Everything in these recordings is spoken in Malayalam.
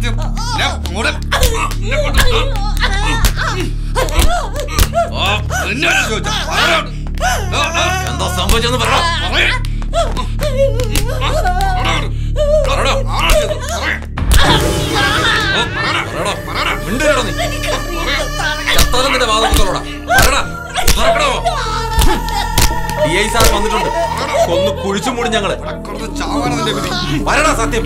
സത്യം ഞാൻ അങ്ങോട്ട് എന്നെ കൊണ്ട് ആ, നിന്നോടാ ചോദിച്ചത്. പറയടാ. ഡാ, ഡാ. എന്താ സംഭവിച്ചെന്ന് പറ പറയ്. പറയടാ. ആരാ ചെയ്തത്? പറയ്. ഓ, പറയടാ. പറയടാ. പറയടാ. മിണ്ടരുടാ നീ ചത്താലും നിന്റെ വാദത്തോടാ പറയടാ തുറക്കടോ ഡി ഐ സാർ വന്നിട്ടുണ്ട് കൊന്ന് കുഴിച്ചു മൂടി ഞങ്ങള് ഇവിടെ കിടന്ന് ചാവാനാ നിന്റെ വിധി. വരടാ സത്യം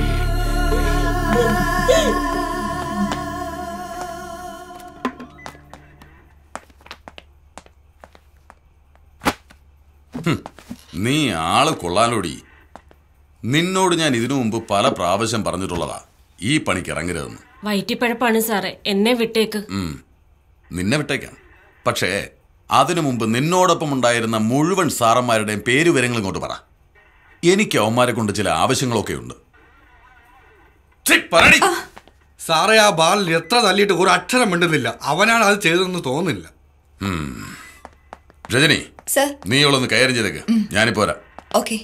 നീ ആള് കൊള്ളാലോടി നിന്നോട് ഞാൻ ഇതിനു മുമ്പ് പല പ്രാവശ്യം പറഞ്ഞിട്ടുള്ളതാ ഈ പണിക്ക് ഇറങ്ങരുതെന്ന് വയറ്റിപ്പഴപ്പാണ് സാറേ എന്നെ വിട്ടേക്ക് ഉം. നിന്നെ വിട്ടേക്കാം പക്ഷേ അതിനു മുമ്പ് നിന്നോടൊപ്പം ഉണ്ടായിരുന്ന മുഴുവൻ സാറന്മാരുടെയും പേര് വിവരങ്ങൾ ഇങ്ങോട്ട് പറ എനിക്ക് അവന്മാരെ കൊണ്ട് ചില ആവശ്യങ്ങളൊക്കെ ഉണ്ട് ഛി, പറടി. സാറേ ആ ബാലിൽ എത്ര തല്ലിയിട്ട് ഒരു അക്ഷരം മിണ്ടുന്നില്ല അവനാണ് അത് ചെയ്തതെന്ന് തോന്നുന്നില്ല രജനി സർ നീ ഇവളൊന്ന് കയറി ചെയ്തേക്ക് ഞാനിപ്പോ വരാം ഓക്കെ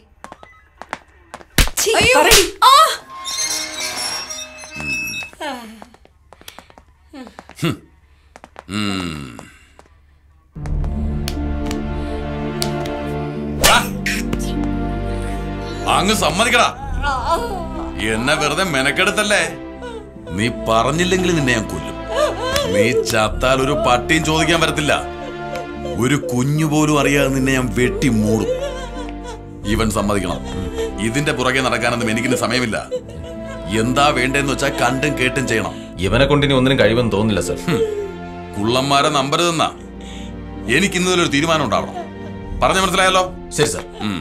അങ്ങ് സമ്മതിക്കടാ എന്നെ വെറുതെ മെനക്കെടുത്തല്ലേ നീ പറഞ്ഞില്ലെങ്കിൽ നിന്നെ ഞാൻ കൊല്ലും നീ ചത്താൽ ഒരു പട്ടിയും ചോദിക്കാൻ വരത്തില്ല ഒരു കുഞ്ഞു പോലും അറിയാതെ നിന്നെ ഞാൻ വെട്ടി മൂടും ഇവൻ സമ്മതിക്കണം ഇതിന്റെ പുറകെ നടക്കാനൊന്നും എനിക്കിന് സമയമില്ല എന്താ വേണ്ടെന്ന് വെച്ചാൽ കണ്ടും കേട്ടും ചെയ്യണം ഇവനെ കൊണ്ട് ഇനി ഒന്നിനും കഴിവെന്ന് തോന്നില്ല സർ കുള്ളന്മാരെ നമ്പരുതെന്നാ എനിക്ക് ഇന്നൊരു തീരുമാനം ഉണ്ടാവണം പറഞ്ഞു മനസ്സിലായല്ലോ ശരി സർ ഉം.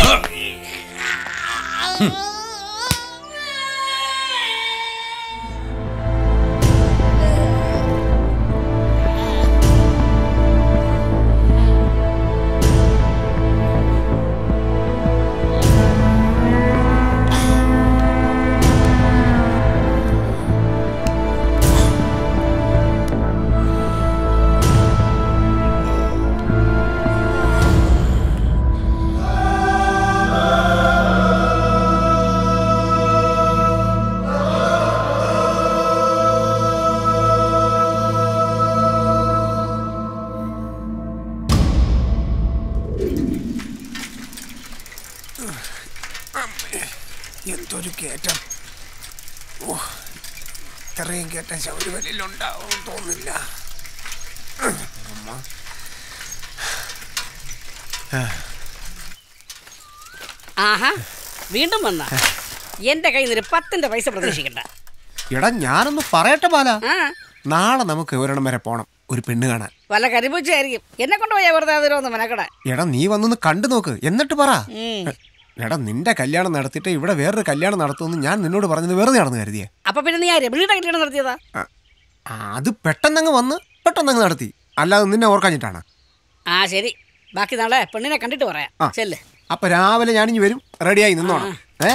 എന്തൊരു കയറ്റം ഓ ഇത്രയും കയറ്റം ശബരിമലയിലുണ്ടാവും തോന്നില്ല അമ്മ. ആഹാ വീണ്ടും വന്ന എന്റെ കയ്യിൽ നിന്ന് ഒരു പത്തിന്റെ പൈസ പ്രതീക്ഷിക്കണ്ട എടാ ഞാനൊന്ന് പറയട്ടെ ബാല ആ നാളെ നമുക്ക് ഒരിടം വരെ പോണം ഒരു പെണ്ണ് കാണാൻ വല്ല കരിമ്പൂച്ചായിരിക്കും എന്നെ കൊണ്ട് പോയാ വെറുതെ അതിലൊന്ന് മെനക്കട എടാ നീ വന്നൊന്ന് കണ്ടു നോക്ക് എന്നിട്ട് പറ എടാ നിന്റെ കല്യാണം നടത്തിയിട്ട് ഇവിടെ വേറൊരു കല്യാണം നടത്തുമെന്ന് ഞാൻ നിന്നോട് പറഞ്ഞത് വെറുതെ നടന്നു കരുതിയേ അപ്പൊ പിന്നെ നീ ആ രമണിയുടെ കല്യാണം നടത്തിയതാ ആ, അത് പെട്ടെന്നങ്ങ് വന്ന് പെട്ടെന്നങ്ങ് നടത്തി അല്ലാതെ നിന്നെ ഓർക്കാഞ്ഞിട്ടാണ് ആ ശരി ബാക്കി നാളെ പെണ്ണിനെ കണ്ടിട്ട് പറയാം ആ. ചെല്ല് അപ്പൊ രാവിലെ ഞാനിഞ്ഞ് വരും റെഡിയായി നിന്നോണം ഏ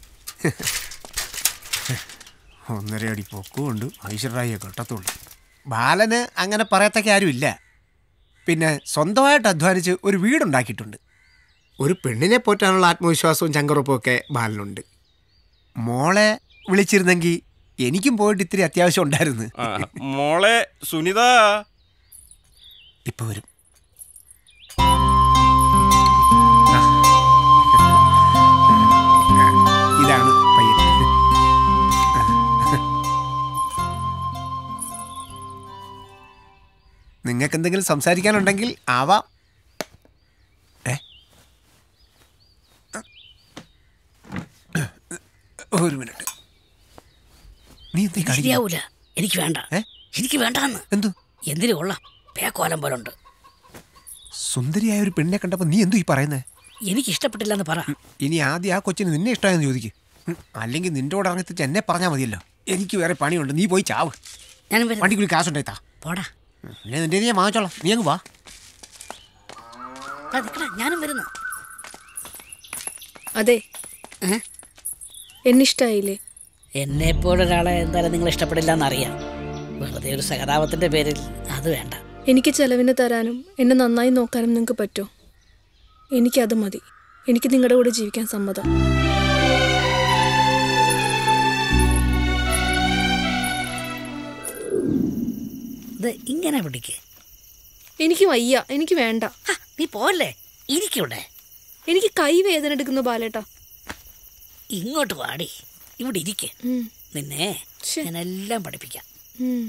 ഒന്നര അടി പൊക്കമുണ്ട് ഐശ്വര്യായെ കെട്ടത്തുള്ളൂ ബാലന് അങ്ങനെ പറയത്തക്ക ആരുമില്ല പിന്നെ സ്വന്തമായിട്ട് അധ്വാനിച്ച് ഒരു വീടുണ്ടാക്കിയിട്ടുണ്ട് ഒരു പെണ്ണിനെ പോറ്റാനുള്ള ആത്മവിശ്വാസവും ചങ്കറുപ്പും ഒക്കെ ബാലനുണ്ട് മോളെ വിളിച്ചിരുന്നെങ്കിൽ എനിക്കും പോയിട്ട് ഇത്തിരി അത്യാവശ്യം ഉണ്ടായിരുന്നു മോളെ സുനിത ഇപ്പൊ വരും ആ. ഇതാണ് പയ്യൻ നിങ്ങൾക്ക് എന്തെങ്കിലും സംസാരിക്കാനുണ്ടെങ്കിൽ ആവാം ഏ? ഒരു മിനിറ്റ് നീ എന്തീ കാണിക്കുന്നത്? ശരിയാവൂല എനിക്ക് വേണ്ട ഏ? എനിക്ക് വേണ്ടാന്ന് എന്തു എന്തിനു കൊള്ളാം പേക്കോലം പോലുണ്ട് സുന്ദരിയായ ഒരു പെണ്ണിനെ കണ്ടപ്പോ നീ എന്തു ഈ പറയുന്നേ എനിക്ക് ഇഷ്ടപ്പെട്ടില്ലെന്ന് പറ ഇനി ആദ്യം ആ കൊച്ചിന് നിന്നെ ഇഷ്ടമായെന്ന് ചോദിക്ക് ഉം, അല്ലെങ്കിൽ നിന്റെ കൂടെ ഇറങ്ങിത്തിച്ച് എന്നെ പറഞ്ഞാൽ മതിയല്ലോ എനിക്ക് വേറെ പണിയുണ്ട് നീ പോയി ചാവ് ഞാനും വരും വണ്ടിക്കുള്ളി കാശുണ്ടായി താ പോടാ ഉം, പിന്നെ നിന്റെ ഞാൻ വാങ്ങിച്ചോളാം നീ അങ്ങ് വാ ദാ നിക്കടാ, ഞാനും വരുന്നു അതെ ഏ? എന്നിഷ്ടായില്ലേ എന്നെ പോലൊരാളെ എന്തായാലും നിങ്ങൾ ഇഷ്ടപ്പെടില്ല എന്നറിയാം വെറുതെ ഒരു സഹതാപത്തിന്റെ പേരിൽ അത് വേണ്ട എനിക്ക് ചെലവിന് തരാനും എന്നെ നന്നായി നോക്കാനും നിങ്ങൾക്ക് പറ്റുമോ എനിക്കത് മതി എനിക്ക് നിങ്ങളുടെ കൂടെ ജീവിക്കാൻ സമ്മതം ഇത് ഇങ്ങനെ പിടിക്ക് എനിക്ക് വയ്യ എനിക്ക് വേണ്ട ഹ, നീ പോലെ ഇരിക്കൂടെ എനിക്ക് കൈ വേദന എടുക്കുന്നു ബാലേട്ടാ ഇങ്ങോട്ട് വാടി ഇവിടെ ഇരിക്ക് ഉം, നിന്നെ ശ്ശെ. ഞാനെല്ലാം പഠിപ്പിക്കാം ഉം.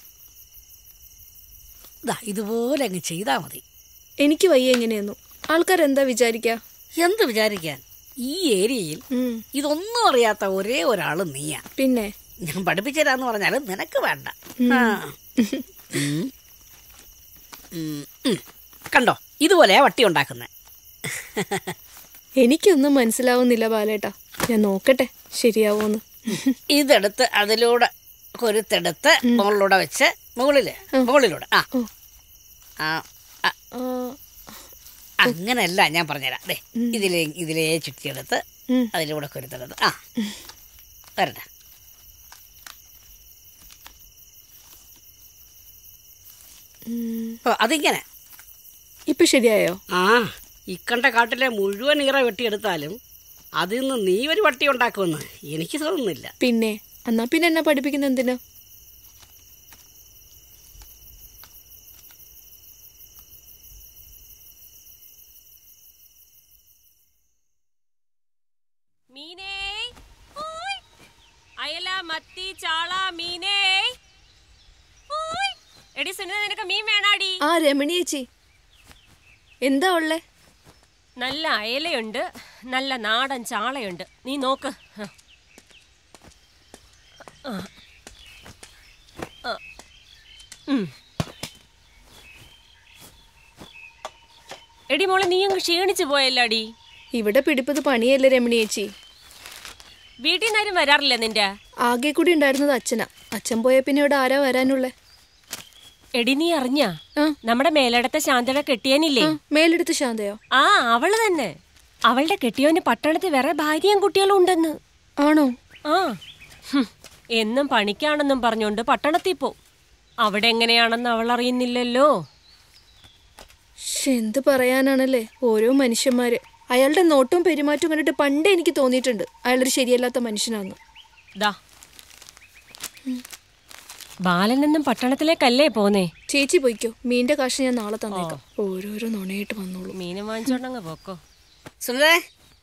ദാ ഇതുപോലെ അങ്ങ് ചെയ്താൽ മതി എനിക്ക് വയ്യ എങ്ങനെയൊന്നും ആൾക്കാരെന്താ വിചാരിക്കാ എന്ത് വിചാരിക്കാൻ ഈ ഏരിയയിൽ ഉം, ഇതൊന്നും അറിയാത്ത ഒരേ ഒരാൾ നീയാ പിന്നെ ഞാൻ പഠിപ്പിച്ചുതരാന്ന് പറഞ്ഞാലും നിനക്ക് വേണ്ട ആ. ഉം. ഉം, ഉം. കണ്ടോ ഇതുപോലെയാ വട്ടി ഉണ്ടാക്കുന്നത് എനിക്കൊന്നും മനസ്സിലാവുന്നില്ല ബാലേട്ടാ ഞാൻ നോക്കട്ടെ ശരിയാവോന്ന് ഇതെടുത്ത് അതിലൂടെ കൊരുത്തെടുത്ത് മുകളിലൂടെ വെച്ച് മുകളില് മുകളിലൂടെ ആ ആ ആ, ആ, അങ്ങനല്ല ഞാൻ പറഞ്ഞുതരാം അതെ ഇതിലേ ഇതിലേ ചുറ്റിയെടുത്ത് ഉം. അതിലൂടെ കൊരുത്തെടുത്ത് ആ വരട്ടെ ഓ അതിങ്ങനെ ഇപ്പൊ ശരിയായോ ആ ഇക്കണ്ട കാട്ടിലെ മുഴുവൻ ഈറ വെട്ടിയെടുത്താലും അതിൽ നിന്ന് നീ ഒരു വട്ടി ഉണ്ടാക്കുമെന്ന് എനിക്ക് തോന്നുന്നില്ല പിന്നെ എന്നാ പിന്നെ എന്നെ പഠിപ്പിക്കുന്ന എന്തിനാ മീനേ ഓയ്. അയല മത്തി ചാള മീനേ ഓയ്. എടി സുനിത നിനക്ക് മീൻ വേണാടി ആ രമണി ചേച്ചി എന്താ ഉള്ളേ നല്ല അയലയുണ്ട് നല്ല നാടൻ ചാളയുണ്ട് നീ നോക്ക് ഹ. ആ. ആ. ഉം. എടി മോളെ നീ അങ്ങ് ക്ഷീണിച്ചു പോയല്ലോടി ഇവിടെ പിടിപ്പത് പണിയല്ലേ രമണി ചേച്ചി വീട്ടിൽ നിന്ന് ആരും വരാറില്ല നിന്റെ ആകെ കൂടി ഉണ്ടായിരുന്നത് അച്ഛനാ അച്ഛൻ പോയ പിന്നെ ഇവിടെ ആരാ വരാനുള്ളേ എടി നീ അറിഞ്ഞാ ആ. നമ്മുടെ മേലടത്തെ ശാന്തയുടെ കെട്ടിയാനില്ലേ ആ മേലെടുത്ത് ശാന്തയോ ആ അവള് തന്നെ അവളുടെ കെട്ടിയോന് പട്ടണത്തിൽ വേറെ ഭാര്യയും കുട്ടികളും ഉണ്ടെന്ന് ആണോ ആ ഹും, എന്നും പണിക്കാണെന്നും പറഞ്ഞുകൊണ്ട് പട്ടണത്തിൽ പോ അവിടെ എങ്ങനെയാണെന്ന് അവൾ അറിയുന്നില്ലല്ലോ ശ്ശെ, എന്ത് പറയാനാണല്ലേ ഓരോ മനുഷ്യന്മാര് അയാളുടെ നോട്ടവും പെരുമാറ്റവും കണ്ടിട്ട് പണ്ടേ എനിക്ക് തോന്നിയിട്ടുണ്ട് അയാളൊരു ശരിയല്ലാത്ത മനുഷ്യനാന്ന് ദാ ബാലനെന്നും പട്ടണത്തിലേക്കല്ലേ പോന്നേ ചേച്ചി പോയിക്കോ മീന്റെ കാശ് ഞാൻ നാളെ തന്നേക്കാം ഓരോരോ നുണയായിട്ട് വന്നോളൂ മീനും വാങ്ങിച്ചോണ്ടങ്ങ് പോക്കോ സുനിതേ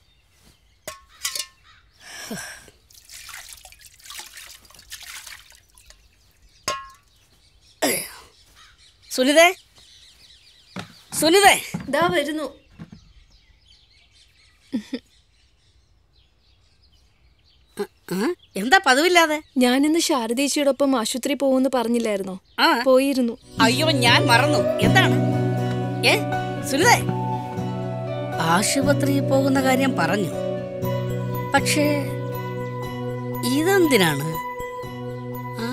സുനിതേ സുനിതേ ദാ വരുന്നു ആ, എന്താ പതിവില്ലാതെ ഞാൻ ഇന്ന് ശാരദേച്ചിയോടൊപ്പം ആശുപത്രി പോകുമെന്ന് പറഞ്ഞില്ലായിരുന്നോ ആ പോയിരുന്നു അയ്യോ ഞാൻ മറന്നു എന്താണ് ഏ സുനിതേ ആശുപത്രിയിൽ പോകുന്ന കാര്യം പറഞ്ഞു പക്ഷേ ഇതെന്തിനാണ് ആ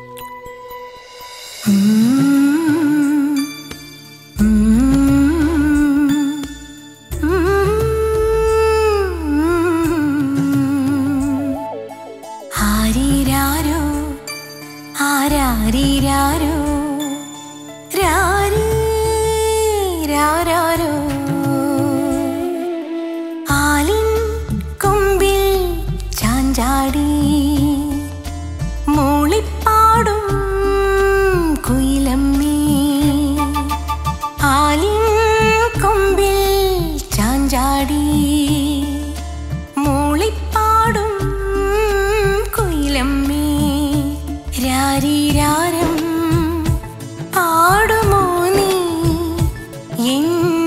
ആരീരാരോ ആരാരീരാരോ രാരീ രാരാരോ ആലിൻ കൊമ്പിൽ ചാഞ്ചാടി മൂളിപ്പാടും കുയിലമ്മേ ആലിൻ കൊമ്പിൽ ചാഞ്ചാടി മൂളിപ്പാടും കുയിലമ്മേ രാരീരാരം പാടുമോ നീ എൻ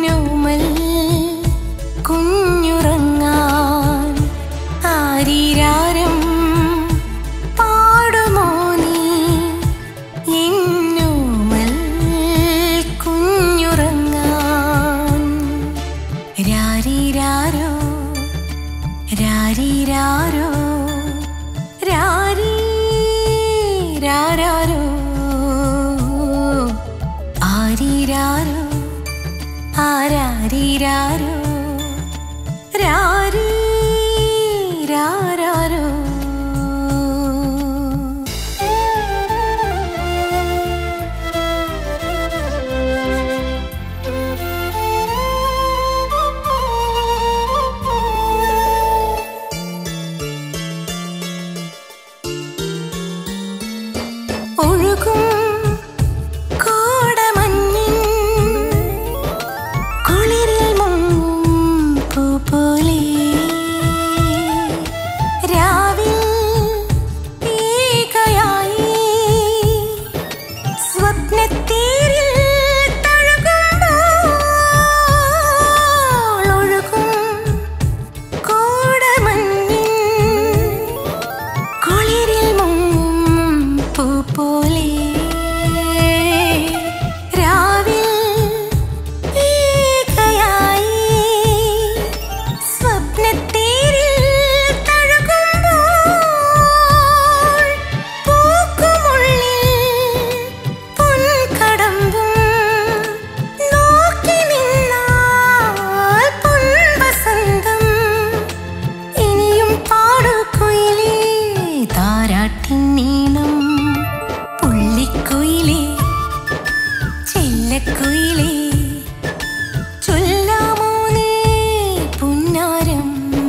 കിന്നീണം പുള്ളിക്കുയിലേ ചെല്ലക്കുയിലേ ചൊല്ലാമോ നീ പുന്നാരം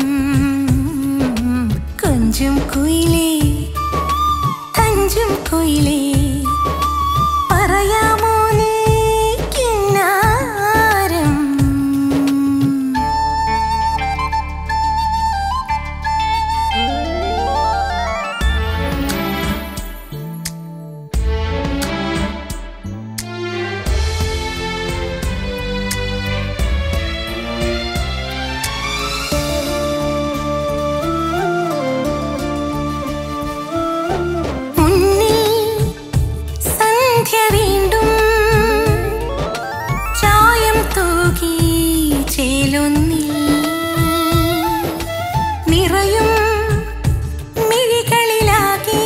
കൊഞ്ചും കുയിലേ കഞ്ചും കുയിലേ പറയാമോ നീ കിന്നാരം മുന്നിൽ സന്ധ്യ വീണ്ടും ചായം തൂകി ചേലൊന്നിൽ നിറയും മിഴികളിലാകെ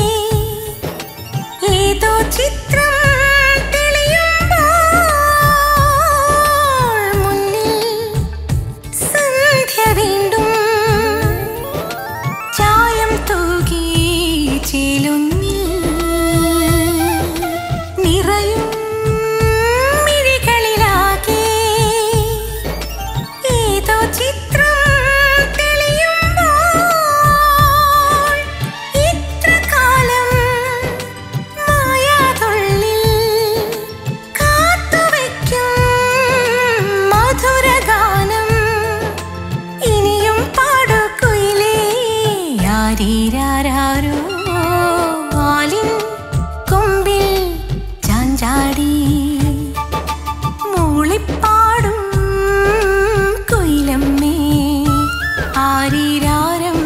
ഏതോ ചിത്രം തെളിയുമ്പോൾ മുന്നിൽ സന്ധ്യ വീണ്ടും ചായം തൂകി ചേലൊന്നിൽ നിറയും മിഴികളിലാകെ ഏതോ ചിത്രം തെളിയുമ്പോൾ ഇത്ര കാലം മായാതുള്ളിൽ കാത്തുവയ്ക്കും മധുരഗാനം ഇനിയും പാടു കുയിലേ ആരീരാരോ ആലിൻ കൊമ്പിൽ ചാഞ്ചാടി മൂളിപ്പാടും കുയിലമ്മേ ആരീരാരം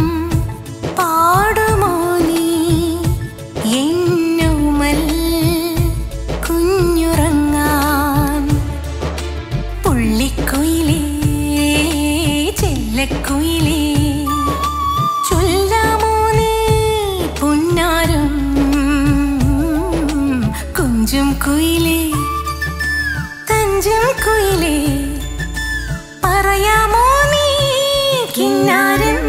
പാടുമോ നീ എന്നുമൽ കുഞ്ഞുറങ്ങാൻ പുള്ളിക്കുയിലേ ചെല്ലക്കുയിലേ ചൊല്ലാമോ നീ പുന്നാരം കുഞ്ചും കുയിലേ തഞ്ചും കുയിലേ പറയാമോ നീ കിന്നാരം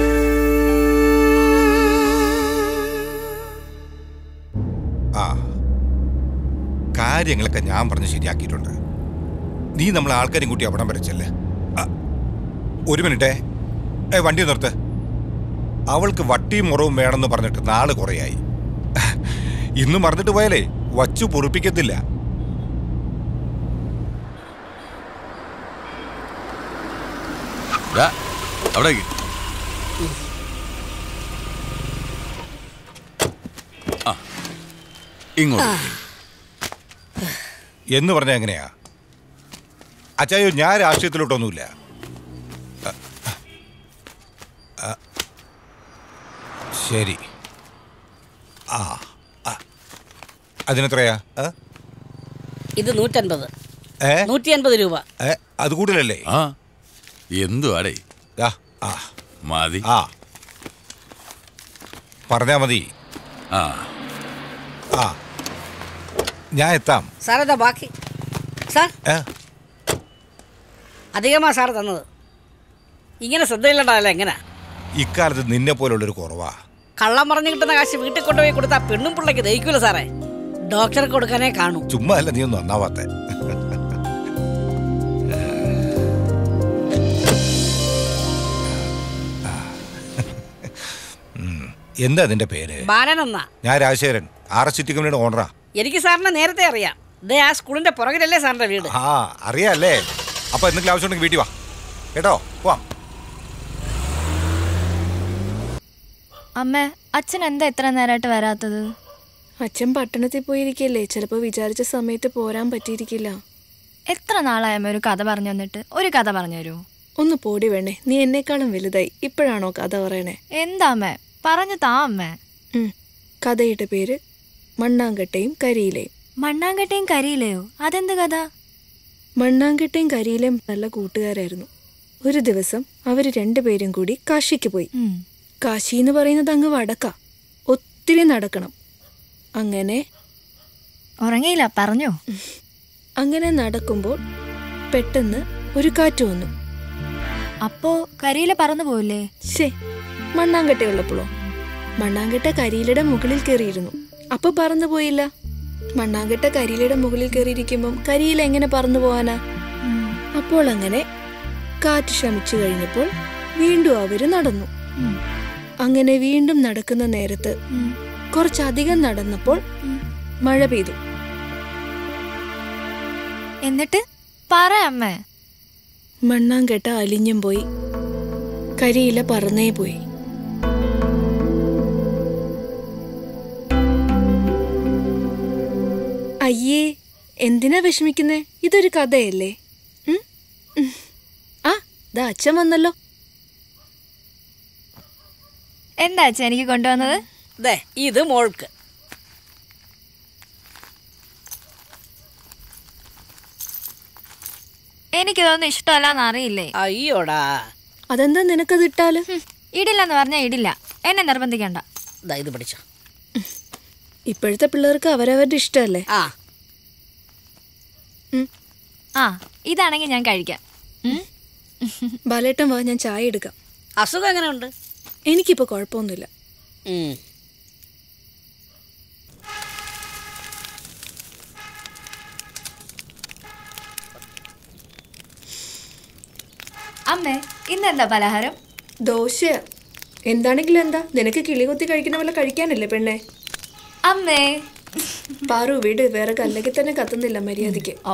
ആ കാര്യങ്ങളൊക്കെ ഞാൻ പറഞ്ഞ് ശരിയാക്കിയിട്ടുണ്ട് നീ നമ്മളെ ആൾക്കാരും കൂട്ടി അവിടം വരച്ചല്ലേ ഒരു മിനിറ്റേ ഏ വണ്ടി നിർത്ത് അവൾക്ക് വട്ടിയും മുറവും വേണമെന്ന് പറഞ്ഞിട്ട് നാള് കുറയായി ഇന്ന് മറന്നിട്ട് പോയാലേ വച്ചു പൊറുപ്പിക്കത്തില്ല ദാ, അവിടെ നിക്ക്. ആ ഇങ്ങോട്ട് എന്ന് പറഞ്ഞാൽ എങ്ങനെയാ അച്ചായോ ഞാൻ രാഷ്ട്രീയത്തിലോട്ടൊന്നുമില്ല അ, അ, ശരി ആ ആ. അതിനെത്രയാ ആ? ഇത് നൂറ്റൻപത് ഏ നൂറ്റി അൻപത് രൂപ ഏ അത് കൂടുതലല്ലേ ആ എന്തുവാടേ ദാ, ആ മതി ആ പറഞ്ഞാ മതി ആ ആ ഞാൻ എത്താം സാർ എന്താ ബാക്കി സാർ ഏ അധികമാ സാർ തന്നത് ഇങ്ങനെ ശ്രദ്ധയില്ലണ്ടാവല്ലേ എങ്ങനെ ഇക്കാലത്ത് നിന്നെ പോലുള്ളൊരു കുറവാ കള്ളം പറഞ്ഞു കിട്ടുന്ന കാശ് വീട്ടിൽ കൊണ്ടുപോയി കൊടുത്താൽ പെണ്ണും പിള്ളയ്ക്ക് ദഹിക്കൂല സാറേ ഡോക്ടർക്ക് കൊടുക്കാനേ കാണൂ ചുമ്മാ അല്ല നീ ഒന്നും നന്നാവാത്ത എന്താ നിന്റെ പേര് ബാലനെന്നാ ഞാൻ രാജശേഖരൻ ആർ എസ് സിറ്റി കമ്പനിയുടെ ഓണറാ എനിക്ക് സാറിനെ നേരത്തെ അറിയാം ദേ ആ സ്കൂളിന്റെ പുറകിലല്ലേ സാറിന്റെ വീട് ആ അറിയാല്ലേ അപ്പൊ എന്തെങ്കിലും ആവശ്യമുണ്ടെങ്കിൽ വീട്ടിൽ വാ കേട്ടോ പോവാം അമ്മേ അച്ഛൻ എന്താ ഇത്ര നേരമായിട്ട് വരാത്തത് അച്ഛൻ പട്ടണത്തിൽ പോയിരിക്കല്ലേ ചിലപ്പോൾ വിചാരിച്ച സമയത്ത് പോരാൻ പറ്റിയിരിക്കില്ല എത്ര നാളായ അമ്മ ഒരു കഥ പറഞ്ഞു തന്നിട്ട് ഒരു കഥ പറഞ്ഞു തരൂ ഒന്ന് പോടി വേണേ നീ എന്നെക്കാളും വലുതായി ഇപ്പോഴാണോ കഥ പറയണേ എന്താ അമ്മേ പറഞ്ഞു താ അമ്മേ ഉം. കഥയുടെ പേര് മണ്ണാങ്കട്ടയും കരിയിലയും മണ്ണാങ്കട്ടയും കരിയിലയോ അതെന്ത് കഥ മണ്ണാങ്കട്ടയും കരിയിലയും നല്ല കൂട്ടുകാരായിരുന്നു ഒരു ദിവസം അവർ രണ്ടുപേരും കൂടി കാശിക്ക് പോയി ഉം. കാശി എന്ന് പറയുന്നത് അങ്ങ് വടക്ക ഒത്തിരി നടക്കണം അങ്ങനെ ഉറങ്ങിയില്ല പറഞ്ഞോ അങ്ങനെ നടക്കുമ്പോൾ പെട്ടെന്ന് ഒരു കാറ്റ് വന്നു അപ്പോ കരിയില പറന്നു പോവില്ലേ ശേ മണ്ണാങ്കട്ടയുള്ളപ്പോഴോ മണ്ണാങ്കട്ട കരിയിലയുടെ മുകളിൽ കയറിയിരുന്നു അപ്പൊ പറന്നു പോയില്ല മണ്ണാങ്കട്ട കരിയിലയുടെ മുകളിൽ കയറിയിരിക്കുമ്പം കരിയില എങ്ങനെ പറന്നു പോവാനാ അപ്പോൾ അങ്ങനെ കാറ്റ് ശമിച്ചു കഴിഞ്ഞപ്പോൾ വീണ്ടും അവര് നടന്നു അങ്ങനെ വീണ്ടും നടക്കുന്ന നേരത്ത് കുറച്ചധികം നടന്നപ്പോൾ മഴ പെയ്തു എന്നിട്ട് പറ അമ്മേ മണ്ണാങ്കെട്ട അലിഞ്ഞും പോയി കരിയില പറന്നേ പോയി അയ്യേ എന്തിനാ വിഷമിക്കുന്നേ ഇതൊരു കഥയല്ലേ ഉം? ഉം. ആ ദാ അച്ഛൻ വന്നല്ലോ എന്താ അച്ഛൻ എനിക്ക് കൊണ്ടുവന്നത് ദേ ഇത് മോൾക്ക് എനിക്കിതൊന്നും ഇഷ്ടമല്ലെന്ന് അറിയില്ലേ അയ്യോടാ അതെന്താ നിനക്കത് ഇട്ടാല് ഇടില്ലെന്ന് പറഞ്ഞാൽ ഇടില്ല എന്നെ നിർബന്ധിക്കണ്ട ദാ ഇത് പിടിച്ചോ ഇപ്പോഴത്തെ പിള്ളേർക്ക് അവരവരുടെ ഇഷ്ടമല്ലേ ആ ആ ഇതാണെങ്കിൽ ഞാൻ കഴിക്കാം ഉം? ബാലേട്ടൻ വാ ഞാൻ ചായ എടുക്കാം അസുഖം എങ്ങനെയുണ്ട് എനിക്കിപ്പോ കുഴപ്പമൊന്നുമില്ല ഉം. അമ്മേ ഇന്നെന്താ പലഹാരം ദോശയാ എന്താണെങ്കിലും എന്താ നിനക്ക് കിളി കൊത്തി കഴിക്കുന്ന പോലെ കഴിക്കാനല്ലേ പെണ്ണെ അമ്മേ പാറു വീട് വേറെ കല്ലെങ്കിൽ തന്നെ കത്തുന്നില്ല മര്യാദക്ക് ഓ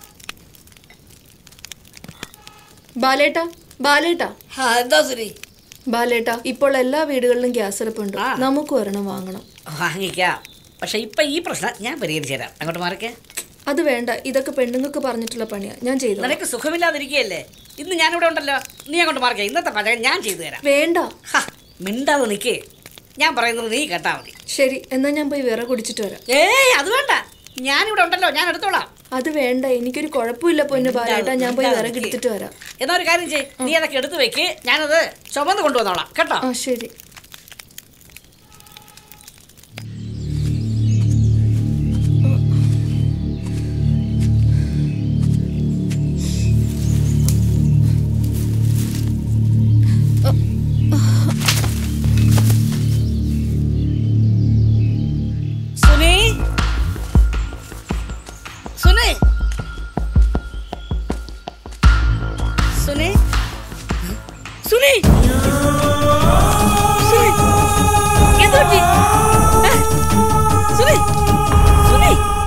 ബാലേട്ടാ ബാലേട്ടാ ആ, എന്താ സുരി ബാലേട്ടാ ഇപ്പോൾ എല്ലാ വീടുകളിലും ഗ്യാസ് അടുപ്പുണ്ട് നമുക്ക് ഒരെണ്ണം വാങ്ങണം വാങ്ങിക്കാം പക്ഷെ ഇപ്പൊ ഈ പ്രശ്നം ഞാൻ പരിഹരിച്ചു തരാം അങ്ങോട്ട് മാറിക്കേ അത് വേണ്ട ഇതൊക്കെ പെണ്ണുങ്ങൾക്ക് പറഞ്ഞിട്ടുള്ള പണിയാ ഞാൻ ചെയ്തു നിനക്ക് സുഖമില്ലാതിരിക്കുകയല്ലേ ഇന്ന് ഞാനിവിടെ ഉണ്ടല്ലോ നീ അങ്ങോട്ട് മാറിക്കേ ഇന്നത്തെ പാചകം ഞാൻ ചെയ്തു തരാം വേണ്ട ഹ, മിണ്ടാതെ നിൽക്കേ ഞാൻ പറയുന്നത് നീ കേട്ടാ മതി ശരി എന്നാ ഞാൻ പോയി വിറ കുടിച്ചിട്ട് വരാം ഏയ് അത് വേണ്ട ഞാനിവിടെ ഉണ്ടല്ലോ ഞാൻ എടുത്തോളാം അത് വേണ്ട എനിക്കൊരു കുഴപ്പമില്ല പൊന്നു ബാലേട്ടാ ഞാൻ പോയി വിറക് എടുത്തിട്ട് വരാം എന്നാ ഒരു കാര്യം ചെയ്യ് നീ അതൊക്കെ എടുത്തു വെക്ക് ഞാനത് ചുമന്ന് കൊണ്ടുവന്നോളാം കേട്ടോ ആ ശരി സുനി സുനി സുനി സുനി സുനി എന്ത് പറ്റി ഏ? സുനി സുനി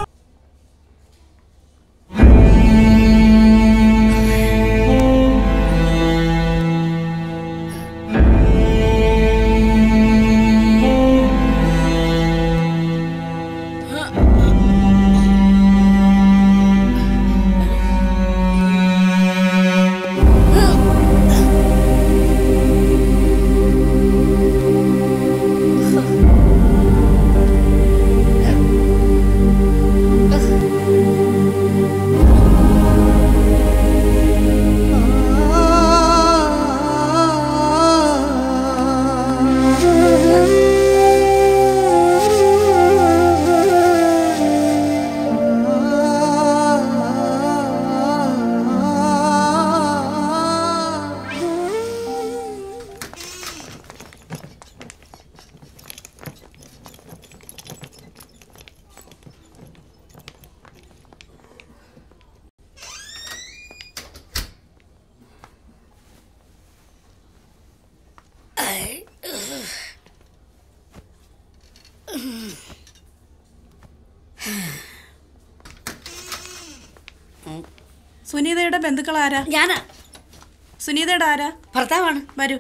സുനീതയുടെ ബന്ധുക്കൾ ആരാ ഞാനാ സുനീതയുടെ ആരാ ഭർത്താവാണ് വരൂ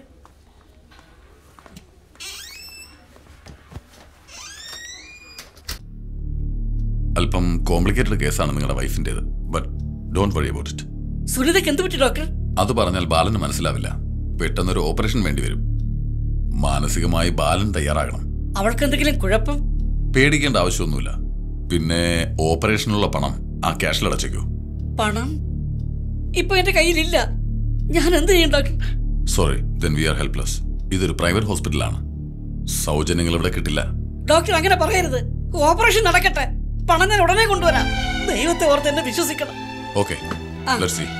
അല്പം കോംപ്ലിക്കേറ്റഡ് കേസാണ് നിങ്ങളുടെ വൈഫിൻ്റെത് but don't worry about it സുനിതയ്ക്ക് എന്ത് പറ്റി ഡോക്ടർ അത് പറഞ്ഞാൽ ബാലന് മനസ്സിലാവില്ല പെട്ടെന്നൊരു ഓപ്പറേഷൻ വേണ്ടി വരും മാനസികമായി ബാലൻ തയ്യാറാകണം അവൾക്ക് എന്തെങ്കിലും കുഴപ്പം പേടിക്കേണ്ട ആവശ്യമൊന്നുമില്ല പിന്നെ ഓപ്പറേഷനുള്ള പണം ആ ക്യാഷിൽ അടച്ചേക്കൂ പണം ഇപ്പൊ എന്റെ കയ്യിലില്ല ഞാൻ എന്ത് ചെയ്യും doctor sorry then we are helpless ഇതൊരു പ്രൈവറ്റ് ഹോസ്പിറ്റലാണ് സൗജന്യങ്ങൾ ഇവിടെ കിട്ടില്ല ഡോക്ടർ അങ്ങനെ പറയരുത് ഓപ്പറേഷൻ നടക്കട്ടെ പണം ഞാൻ ഉടനെ കൊണ്ടുവരാം ദൈവത്തെ ഓർത്ത് എന്നെ വിശ്വസിക്കണം ഓക്കെ ആ. ലെറ്റ്സ് സീ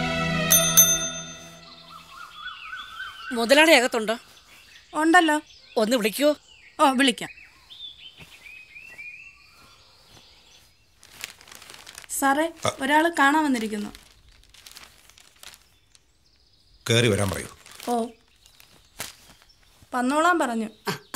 മുതലാളി അകത്തുണ്ടോ ഉണ്ടല്ലോ ഒന്ന് വിളിക്കൂ ഓ വിളിക്കാം സാറേ ഒരാൾ കാണാൻ വന്നിരിക്കുന്നു കയറി വരാൻ പറയൂ ഓ വന്നോളാൻ പറഞ്ഞു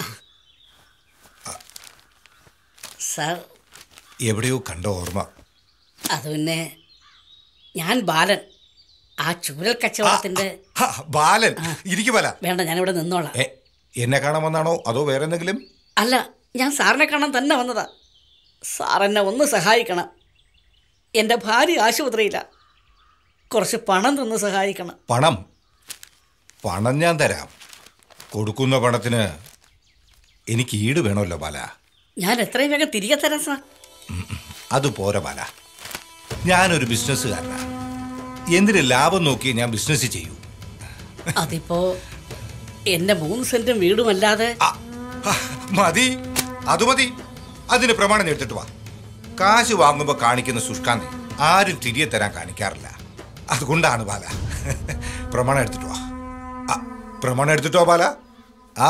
സാർ എവിടെയോ കണ്ട ഓർമ്മ അത് പിന്നെ ഞാൻ ബാലൻ ആ ചൂരൽ കച്ചവടത്തിന്റെ ഹ, ബാലൻ ഇരിക്കു ബാല വേണ്ട ഞാനിവിടെ നിന്നോളാം ഏ എന്നെ കാണാൻ വന്നാണോ അതോ വേറെ എന്തെങ്കിലും അല്ല ഞാൻ സാറിനെ കാണാൻ തന്നെ വന്നതാ സാർ എന്നെ ഒന്ന് സഹായിക്കണം എൻ്റെ ഭാര്യ ആശുപത്രിയില്ല കുറച്ച് പണം തന്ന് സഹായിക്കണം പണം പണം ഞാൻ തരാം കൊടുക്കുന്ന പണത്തിന് എനിക്ക് ഈട് വേണമല്ലോ ബാല ഞാൻ എത്രയും വേഗം തിരികെ തരാം സാർ അത് പോരാ ബാല ഞാനൊരു ബിസിനസ്സുകാരനാ എന്തിന് ലാഭം നോക്കി ഞാൻ ബിസിനസ് ചെയ്യൂ അതിപ്പോ എന്റെ മൂന്ന് സെന്റും വീടുമല്ലാതെ മതി അത് മതി അതിന് പ്രമാണം എടുത്തിട്ട് വാ കാശ് വാങ്ങുമ്പോൾ കാണിക്കുന്ന ശുഷ്കാന്തി ആരും തിരികെ തരാൻ കാണിക്കാറില്ല അതുകൊണ്ടാണ് ബാല പ്രമാണം എടുത്തിട്ട് വാ ആ, പ്രമാണം എടുത്തിട്ടോ ബാല ആ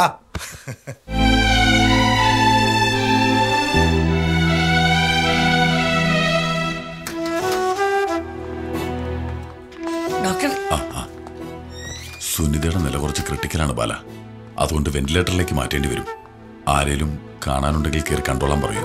ഡോക്ടർ സുനിതയുടെ നില കുറച്ച് ക്രിട്ടിക്കലാണ് ബാല അതുകൊണ്ട് വെന്റിലേറ്ററിലേക്ക് മാറ്റേണ്ടി വരും ആരേലും കാണാനുണ്ടെങ്കിൽ കയറി കണ്ടോളാൻ പറയൂ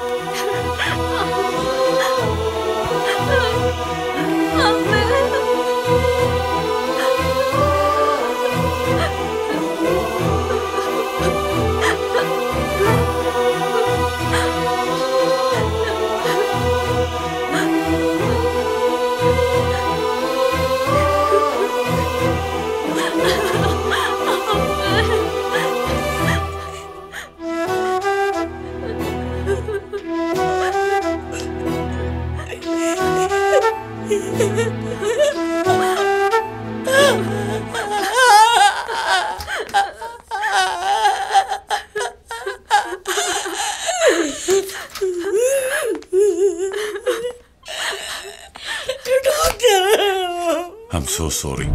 ഐ എം സോ സോറി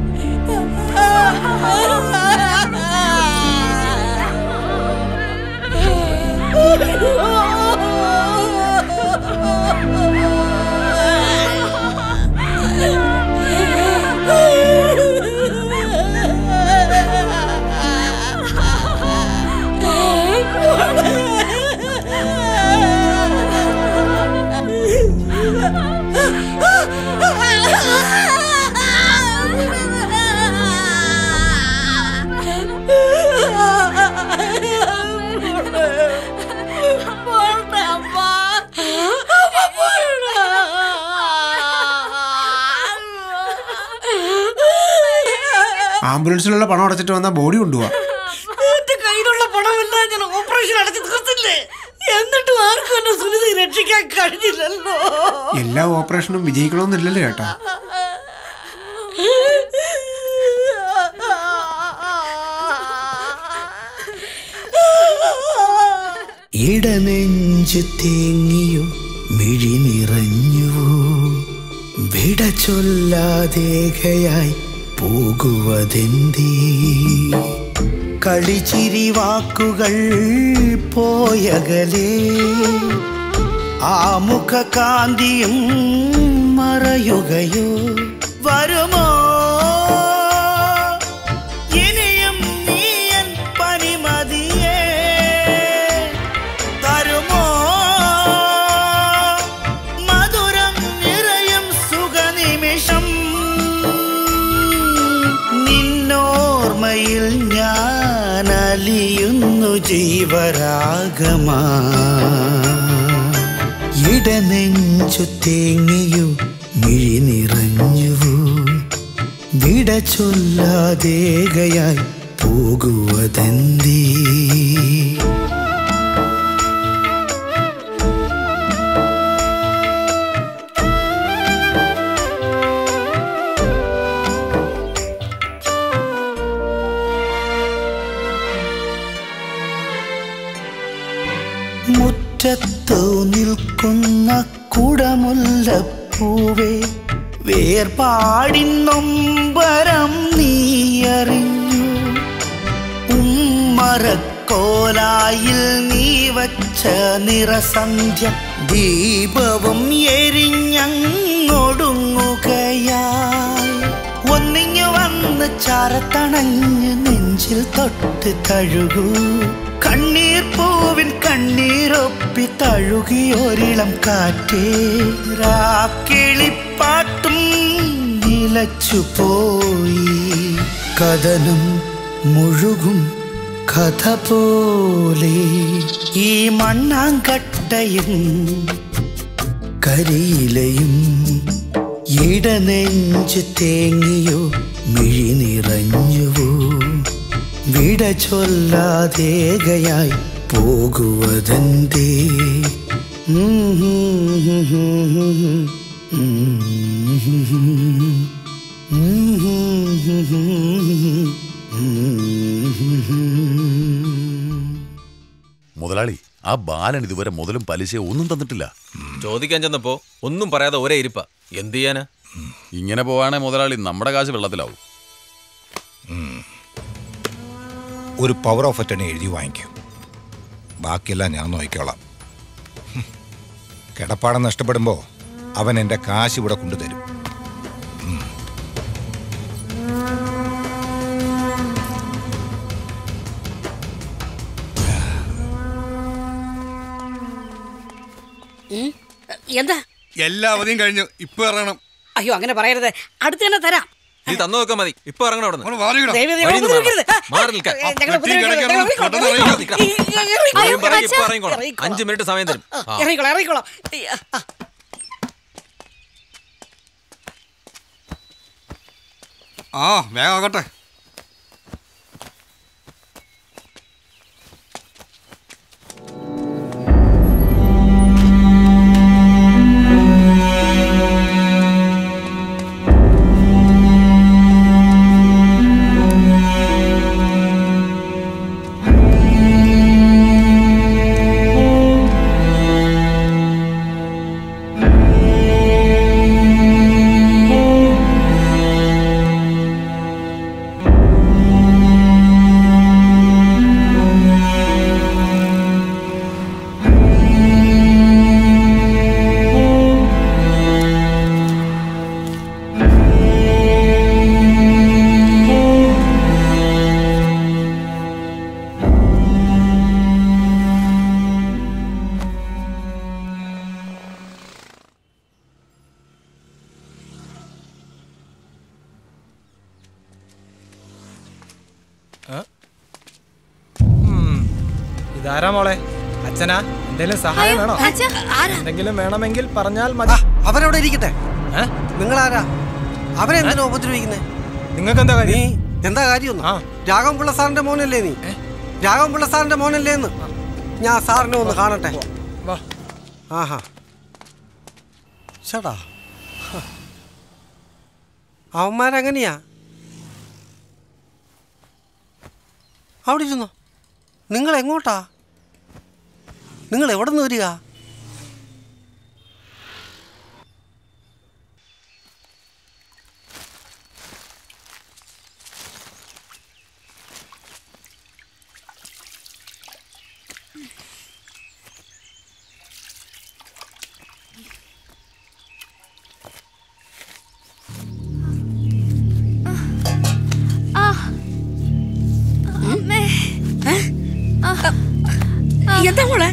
ആംബുലൻസിലുള്ള പണം അടച്ചിട്ട് വന്നാൽ ബോഡി കൊണ്ടുപോവാ എന്റെ കയ്യിലുള്ള പണമെല്ലാം ഞാൻ ഓപ്പറേഷൻ അടച്ചു തീർത്തില്ലേ എന്നിട്ടും ആർക്കും എന്നെ സുനിത രക്ഷിക്കാൻ കഴിഞ്ഞില്ലല്ലോ എല്ലാ ഓപ്പറേഷനും വിജയിക്കണമെന്നില്ലല്ലോ ചേട്ടാ ഇടനെഞ്ചു തേങ്ങിയോ മിഴി നിറഞ്ഞുവോ വിട ചൊല്ലാതേകയായി പോകുവതെന്തേ കളിച്ചിരി വാക്കുകൾ പോയകലേ ആ മുഖകാന്തിയും മറയുകയോ വരുമോ ഇനിയും നീയൻ പനിമതിയേ തരുമോ മധുരം നിറയും സുഖനിമിഷം നിന്നോർമ്മയിൽ ഞാൻ അലിയുന്നു ജീവരാഗമാ ഇടനെഞ്ചു തേങ്ങിയു മിഴി നിറഞ്ഞുവോ വിട ചൊല്ലാതേകയായി പോകുവതെന്തേ മുറ്റത്തു നിൽക്കുന്ന കുടമുല്ലപ്പൂവേ വേർപാടിൻ നൊമ്പരം നീയറിഞ്ഞു ഉമ്മ മരക്കോലായിൽ നീ വച്ച നിറസന്ധ്യ ദീപവും എരിഞ്ഞങ്ങൊടുങ്ങുകയായി ഒന്നിങ്ങു വന്ന് ചാരത്തണഞ്ഞ് നെഞ്ചിൽ തൊട്ട് തഴുകൂ കണ്ണീർ പൂവിൻ കണ്ണീരൊപ്പി തഴുകിയൊരിളം കാറ്റേ രാക്കിളിപ്പാട്ടും നിലച്ചു പോയി കഥനം മുഴുകും കഥ പോലെ ഈ മണ്ണാങ്കട്ടയും കരിയിലയും ഇടനെഞ്ച് തേങ്ങിയോ മിഴി നിറഞ്ഞുവോ വിട ചൊല്ലാതേകയായി പോകുവതെന്തേ മുതലാളി ആ ബാലൻ ഇതുവരെ മുതലും പലിശ ഒന്നും തന്നിട്ടില്ല ചോദിക്കാൻ ചെന്നപ്പോ ഒന്നും പറയാതെ ഒരേ ഇരിപ്പ എന്ത് ചെയ്യാനാ ഇങ്ങനെ പോവാണെ മുതലാളി നമ്മുടെ കാശ് വെള്ളത്തിലാവും ഒരു പവർ ഓഫ് അറ്റണി എഴുതി വാങ്ങിക്കും ബാക്കിയെല്ലാം ഞാൻ നോക്കിക്കോളാം ഹും. കിടപ്പാടം നഷ്ടപ്പെടുമ്പോൾ അവൻ എൻ്റെ കാശ് ഇവിടെ കൊണ്ടുതരും ഉം. എന്താ എല്ലാ അവധിയും കഴിഞ്ഞു ഇപ്പൊ ഇറങ്ങണം അയ്യോ അങ്ങനെ പറയരുത് അടുത്ത് തന്നെ തരാം നീ തന്നു നോക്കാൻ മതി ഇപ്പൊ ഇറങ്ങണം അവിടെ ദയവ് ചെയ്ത് ഞങ്ങളെ ഉപദ്രവിക്കരുത്. മാറി നിൽക്കാൻ ഏ, ഞങ്ങളെ ഉപദ്രവിക്കരുത്. ഞങ്ങളെ ഉപദ്രവിക്കരുത്. നിൽക്കാം. ഇറങ്ങിക്കോളാം. ഇപ്പൊ ഇറങ്ങി, ഇപ്പൊ ഇറങ്ങിക്കോളാം ഇറങ്ങിക്കോളാം. അഞ്ച് മിനിറ്റ് സമയം തരും ആ. ഇറങ്ങിക്കോളാം ഇറങ്ങിക്കോളാം ഈ, ആ, ആ വേഗം ആകട്ടെ ഇതാരാ മോളെ അച്ഛനാ എന്തെങ്കിലും സഹായം വേണോ അച്ഛാ, എന്തെങ്കിലും വേണമെങ്കിൽ പറഞ്ഞാൽ മതി അവരവിടെ ഇരിക്കട്ടെ നിങ്ങളാരാ അവരെന്തിനാ ഉപദ്രവിക്കുന്നേ നിങ്ങൾക്ക് എന്താ നീ എന്താ കാര്യമൊന്നും രാഘവൻപിള്ള സാറിന്റെ മോനല്ലേ നീ രാഘവൻപിള്ള സാറിന്റെ മോനല്ലേ എന്ന് ഞാൻ സാറിനെ ഒന്ന് കാണട്ടെ വാ. ആഹാ ചേട്ടാ അവന്മാരെങ്ങനെയാ അവിടെ ഇരുന്നോ നിങ്ങൾ എങ്ങോട്ടാ നിങ്ങൾ എവിടെ നിന്ന് വരിക ആ അമ്മേ എന്താ മോളെ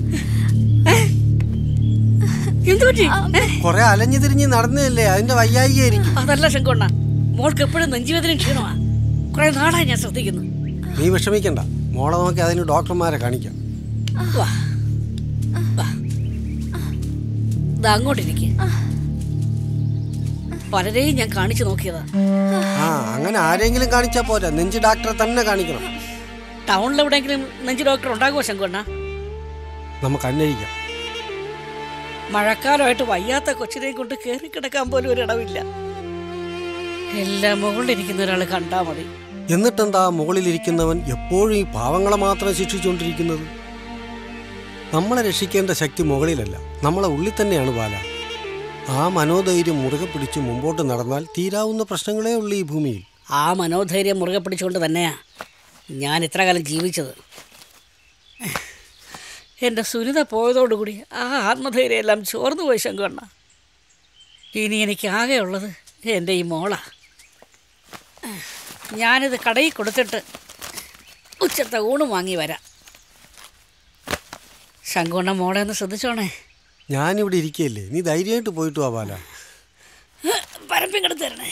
എന്തു പറ്റി കൊറേ അലഞ്ഞു തിരിഞ്ഞ് നടന്നതല്ലേ അതിന്റെ വയ്യായികയായിരിക്കും അതല്ല ശങ്കൊണ്ണ മോൾക്ക് എപ്പോഴും നെഞ്ചുവേദന ക്ഷീണമാ കുറെ നാളായി ഞാൻ ശ്രദ്ധിക്കുന്നു നീ വിഷമിക്കണ്ട മോളെ നോക്കി അതിന് ഡോക്ടർമാരെ കാണിക്കാം വാ വാ ദാ അങ്ങോട്ടിരിക്കെ പലരെയും ഞാൻ കാണിച്ചു നോക്കിയതാ ആ അങ്ങനെ ആരെങ്കിലും കാണിച്ചാ പോരാ നെഞ്ച് ഡോക്ടറെ തന്നെ കാണിക്കണം ടൗണിൽ എവിടെയെങ്കിലും നെഞ്ചു ഡോക്ടർ ഉണ്ടാകുമോ ശങ്കൊണ്ണ നമുക്ക് അന്വേഷിക്കാം മഴക്കാലമായിട്ട് വയ്യാത്ത കൊച്ചിനെ കൊണ്ട് കയറി കിടക്കാൻ പോലും ഒരിടവില്ല എല്ലാം മുകളിലിരിക്കുന്ന ഒരാൾ കണ്ടാ മതി എന്നിട്ടെന്താ മുകളിലിരിക്കുന്നവൻ എപ്പോഴും ഈ പാവങ്ങളെ മാത്രം ശിക്ഷിച്ചുകൊണ്ടിരിക്കുന്നത് നമ്മളെ രക്ഷിക്കേണ്ട ശക്തി മുകളിലല്ല നമ്മളെ ഉള്ളിൽ തന്നെയാണ് ബാല ആ മനോധൈര്യം മുറുകെ പിടിച്ച് മുമ്പോട്ട് നടന്നാൽ തീരാവുന്ന പ്രശ്നങ്ങളേ ഉള്ളൂ ഈ ഭൂമിയിൽ ആ മനോധൈര്യം മുറുകെ പിടിച്ചുകൊണ്ട് തന്നെയാ ഞാൻ ഇത്ര കാലം ജീവിച്ചത് എൻ്റെ സുനിത പോയതോടുകൂടി ആ ആത്മധൈര്യം എല്ലാം ചോർന്നു പോയി ശങ്കുവണ്ണ ഇനി എനിക്ക് ആകെ ഉള്ളത് എൻ്റെ ഈ മോള ഞാനിത് കടയിൽ കൊടുത്തിട്ട് ഉച്ചത്തെ ഊണ് വാങ്ങി വരാം ശങ്കുവണ്ണ മോളെ ഒന്ന് ശ്രദ്ധിച്ചോണേ ഞാനിവിടെ ഇരിക്കുകയല്ലേ നീ ധൈര്യമായിട്ട് പോയിട്ട് വാ ബാല പരപ്പിങ്ങെടുത്ത് തരണേ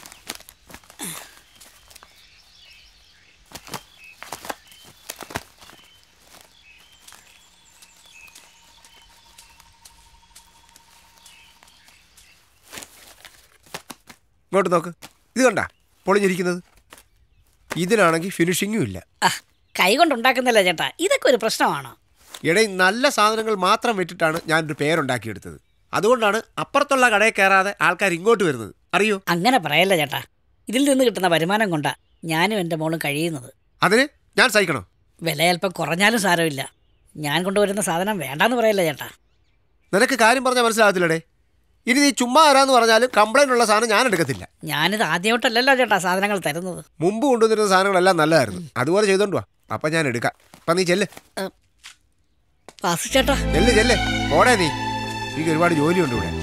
ഇങ്ങോട്ട് നോക്ക് ഇത് കണ്ട പൊളിഞ്ഞിരിക്കുന്നത് ഇതിനാണെങ്കിൽ ഫിനിഷിങ്ങും ഇല്ല കൈ കൊണ്ടുണ്ടാക്കുന്നില്ല ചേട്ടാ ഇതൊക്കെ ഒരു പ്രശ്നമാണോ ഇടയിൽ നല്ല സാധനങ്ങൾ മാത്രം വിറ്റിട്ടാണ് ഞാനൊരു പേരുണ്ടാക്കിയെടുത്തത് അതുകൊണ്ടാണ് അപ്പുറത്തുള്ള കടയിൽ കയറാതെ ആൾക്കാർ ഇങ്ങോട്ട് വരുന്നത് അറിയോ അങ്ങനെ പറയല്ല ചേട്ടാ ഇതിൽ നിന്ന് കിട്ടുന്ന വരുമാനം കൊണ്ടാ ഞാനും എൻ്റെ മോളും കഴിയുന്നത് അതിന് ഞാൻ സഹിക്കണം വില അല്പം കുറഞ്ഞാലും സാരമില്ല ഞാൻ കൊണ്ടുവരുന്ന സാധനം വേണ്ടാന്ന് പറയല്ല ചേട്ടാ നിനക്ക് കാര്യം പറഞ്ഞാൽ മനസ്സിലാകത്തില്ലടേ ഇനി നീ ചുമ്മാ ആരാന്ന് പറഞ്ഞാലും കംപ്ലൈൻ്റ് ഉള്ള സാധനം ഞാൻ എടുക്കത്തില്ല ഞാനിത് ആദ്യമായിട്ടല്ലല്ലോ ചേട്ടാ സാധനങ്ങൾ തരുന്നത് മുമ്പ് കൊണ്ടുവന്നിരുന്ന സാധനങ്ങളെല്ലാം നല്ലതായിരുന്നു അതുപോലെ ചെയ്തോണ്ട് വാ അപ്പം ഞാൻ എടുക്കാം അപ്പം നീ ചെല്ല് വാസു ചേട്ടാ ചെല്ല് ചെല്ല് പോടേ നീ എനിക്ക് ഒരുപാട് ജോലിയുണ്ട് ഇവിടെ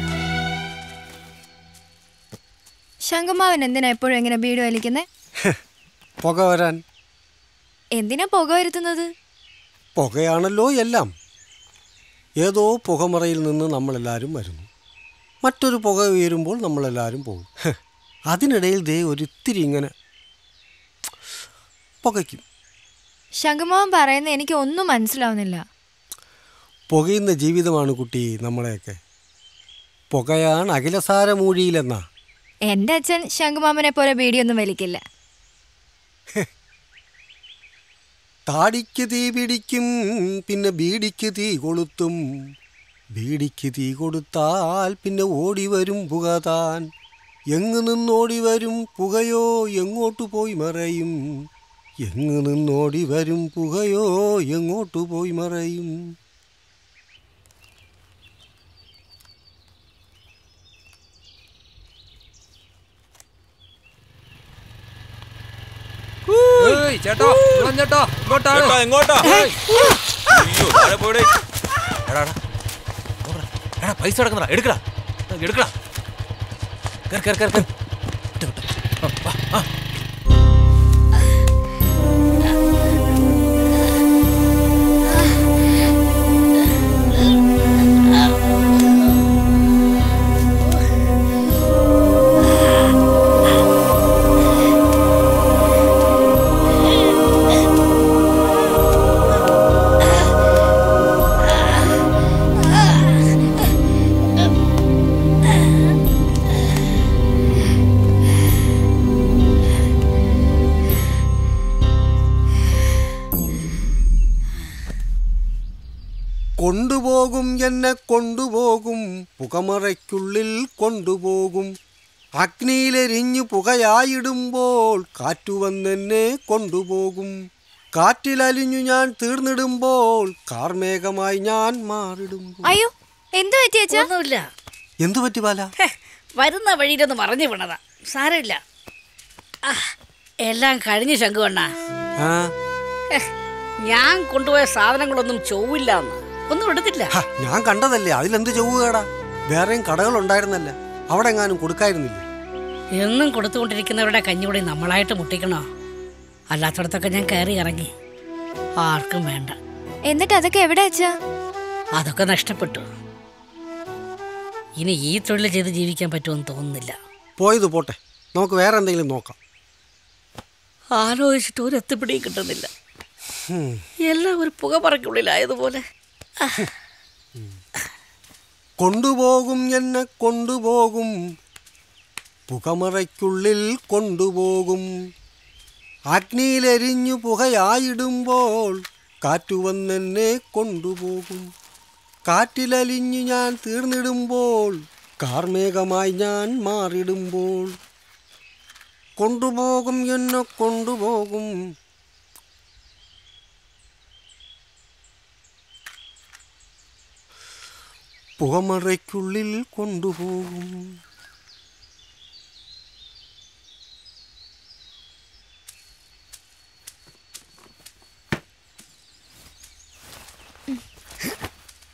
ശങ്കമാവൻ എന്തിനാ എപ്പോഴും ഇങ്ങനെ ബീഡ് വലിക്കുന്നേ പുക വരാൻ എന്തിനാ പുക വരുത്തുന്നത് പുകയാണല്ലോ എല്ലാം ഏതോ പുകമറയിൽ നിന്ന് നമ്മളെല്ലാവരും വരുന്നു മറ്റൊരു പുക ഉയരുമ്പോൾ നമ്മളെല്ലാവരും പോകും ഹ്, അതിനിടയിൽ ദേ ഒരിത്തിരി ഇങ്ങനെ പുകയ്ക്കും ശങ്കമാവൻ പറയുന്ന എനിക്ക് ഒന്നും മനസ്സിലാവുന്നില്ല പുകയുന്ന ജീവിതമാണ് കുട്ടി നമ്മളെയൊക്കെ പുകയാണ് അഖിലസാരമൂഴിയിലെന്നാ എന്റെ അച്ഛൻ ശങ്കുമാമനെ പോലെ ബീഡിയൊന്നും വലിക്കില്ല താടിക്ക് തീ പിടിക്കും പിന്നെ ബീഡിക്ക് തീ കൊളുത്തും ബീഡിക്ക് തീ കൊടുത്താൽ പിന്നെ ഓടി വരും പുക താൻ എങ്ങ് നിന്നോടി വരും പുകയോ എങ്ങോട്ട് പോയി മറയും എങ്ങ് നിന്നോടി വരും പുകയോ എങ്ങോട്ട് പോയി മറയും ഏയ് ചേട്ടോ ഇവൻ ചേട്ടോ ഇങ്ങോട്ടാണ് ചേട്ടാ, എങ്ങോട്ടാ? ഏയ്. അയ്യോ, താഴെ പോയെടേ. എടാ, എടാ. നോക്കടാ. എടാ, പൈസ കിടക്കുന്നടാ എടുക്കടാ എടുക്കടാ കേറ്, കേറ്, കേറ്, കേറ്. വിട്ട്, വിട്ട്. ആ, വാ, ആ. കൊണ്ടുപോകും എന്നെ കൊണ്ടുപോകും പുകമറയ്ക്കുള്ളിൽ കൊണ്ടുപോകും അഗ്നിയിലെരിഞ്ഞു പുകയായിടുമ്പോൾ കാറ്റുവന്നെന്നെ കൊണ്ടുപോകും കാറ്റിലലിഞ്ഞു ഞാൻ തീർന്നിടുമ്പോൾ കാർമേഘമായി ഞാൻ മാറിടുമ്പോൾ അയ്യോ എന്തു പറ്റി അച്ഛാ ഒന്നുമില്ല എന്തു പറ്റി ബാല വരുന്ന വഴിയിലൊന്ന് മറിഞ്ഞു വീണതാ സാരമില്ല ആ, എല്ലാം കഴിഞ്ഞു ശങ്കുവണ്ണ ആ ഹെ, ഞാൻ കൊണ്ടുപോയ സാധനങ്ങളൊന്നും ചൊവ്വില്ല എന്ന് ഒന്നും എടുത്തില്ല ഹ, ഞാൻ കണ്ടതല്ലേ അതിലെന്ത് ചൊവ്വുകേടാ വേറെയും കടകളുണ്ടായിരുന്നല്ല അവിടെ എങ്ങാനും കൊടുക്കായിരുന്നില്ല എന്നും കൊടുത്തുകൊണ്ടിരിക്കുന്നവരുടെ കഞ്ഞിവിടെ നമ്മളായിട്ട് മുട്ടിക്കണോ അല്ലാത്തടത്തൊക്കെ ഞാൻ കയറി ഇറങ്ങി ആർക്കും വേണ്ട എന്നിട്ട് അതൊക്കെ എവിടെ അച്ഛാ അതൊക്കെ നഷ്ടപ്പെട്ടു ഇനി ഈ തൊഴിൽ ചെയ്ത് ജീവിക്കാൻ പറ്റുമെന്ന് തോന്നുന്നില്ല പോയത് പോട്ടെ നമുക്ക് വേറെ എന്തെങ്കിലും നോക്കാം ആലോചിച്ചിട്ട് ഒരു എത്തിപ്പിടിയും കിട്ടുന്നില്ല ഹും. എല്ലാം ഒരു പുക പറക്കുള്ളിലായതുപോലെ കൊണ്ടുപോകും എന്നെ കൊണ്ടുപോകും പുകമറയ്ക്കുള്ളിൽ കൊണ്ടുപോകും അഗ്നിയിലെരിഞ്ഞു പുകയായിടുമ്പോൾ കാറ്റുവന്നെന്നെ കൊണ്ടുപോകും കാറ്റിലലിഞ്ഞു ഞാൻ തീർന്നിടുമ്പോൾ കാർമേഘമായി ഞാൻ മാറിടുമ്പോൾ കൊണ്ടുപോകും എന്നെ കൊണ്ടുപോകും പുകമറയ്ക്കുള്ളിൽ കൊണ്ടുപോകും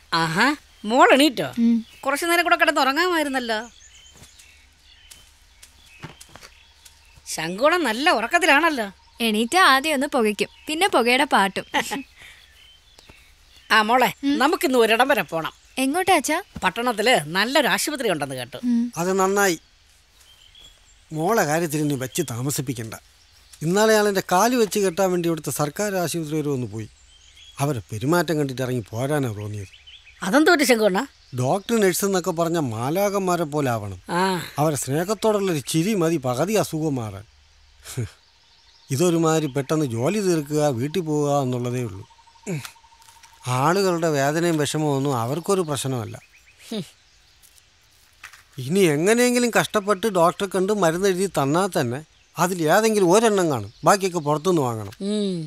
ആഹാ മോൾ എണീറ്റോ കുറച്ചു നേരം കൂടെ കിടന്ന് ഉറങ്ങാമായിരുന്നല്ലോ ശങ്കുളം നല്ല ഉറക്കത്തിലാണല്ലോ എണീറ്റ ആദ്യം ഒന്ന് പുകയ്ക്കും പിന്നെ പുകയുടെ പാട്ടും ആ മോളെ നമുക്കിന്ന് ഒരിടം വരെ പോണം എങ്ങോട്ടാ അച്ഛാ പട്ടണത്തില് നല്ലൊരു ആശുപത്രി ഉണ്ടെന്ന് കേട്ടു അത് നന്നായി മോളെ കാര്യത്തിൽ ഇനി വെച്ച് താമസിപ്പിക്കണ്ട ഇന്നാളെ ആളെൻ്റെ കാല് വെച്ച് കെട്ടാൻ വേണ്ടി ഇവിടുത്തെ സർക്കാർ ആശുപത്രി വരെ ഒന്ന് പോയി അവരെ പെരുമാറ്റം കണ്ടിട്ട് ഇറങ്ങി പോരാനാണ് തോന്നിയത് അതെന്തോ ഒരു ശങ്കുണ്ണ ഡോക്ടർ നഴ്സ് എന്നൊക്കെ പറഞ്ഞ മാലാകന്മാരെ പോലെ ആവണം ആ അവരെ സ്നേഹത്തോടുള്ളൊരു ചിരി മതി പകുതി അസുഖം മാറാൻ ഇതൊരുമാതിരി പെട്ടെന്ന് ജോലി തീർക്കുക വീട്ടിൽ പോവുക എന്നുള്ളതേ ഉള്ളൂ ഉം. ആളുകളുടെ വേദനയും വിഷമവും ഒന്നും അവർക്കൊരു പ്രശ്നമല്ല ഹും. ഇനി എങ്ങനെയെങ്കിലും കഷ്ടപ്പെട്ട് ഡോക്ടറെ കണ്ട് മരുന്ന് എഴുതി തന്നാൽ തന്നെ അതിൽ ഏതെങ്കിലും ഒരെണ്ണം കാണും ബാക്കിയൊക്കെ പുറത്തുനിന്ന് വാങ്ങണം ഉം.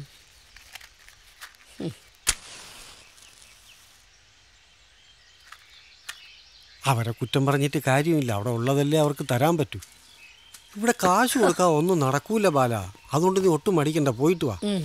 അവരെ കുറ്റം പറഞ്ഞിട്ട് കാര്യമില്ല അവിടെ ഉള്ളതല്ലേ അവർക്ക് തരാൻ പറ്റൂ ഇവിടെ കാശ് കൊടുക്കാൻ ഒന്നും നടക്കൂല ബാല അതുകൊണ്ട് നീ ഒട്ടും മടിക്കണ്ട പോയിട്ട് വാ ഉം.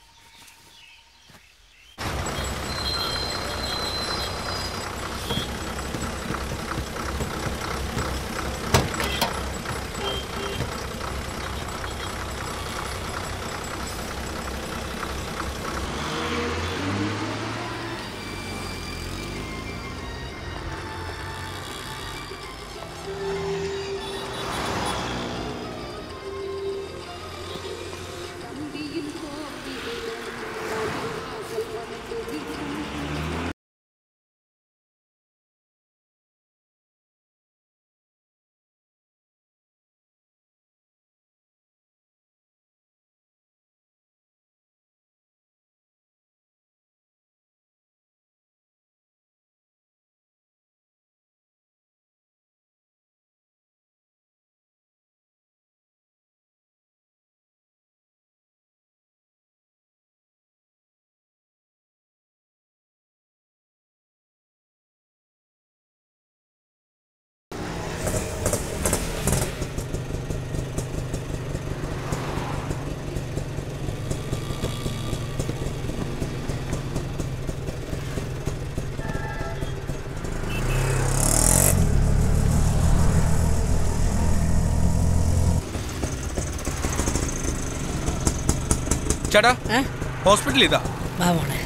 ചേട്ടാ ഹോസ്പിറ്റൽ ഇതാ വാ മോളെ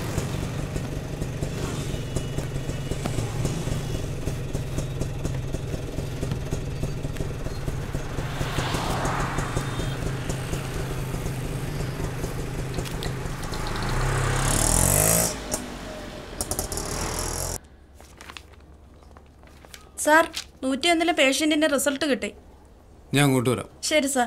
സാർ നൂറ്റിയൊന്നിലെ പേഷ്യൻറ്റിൻ്റെ റിസൾട്ട് കിട്ടി ഞാൻ അങ്ങോട്ട് വരാം ശരി സാർ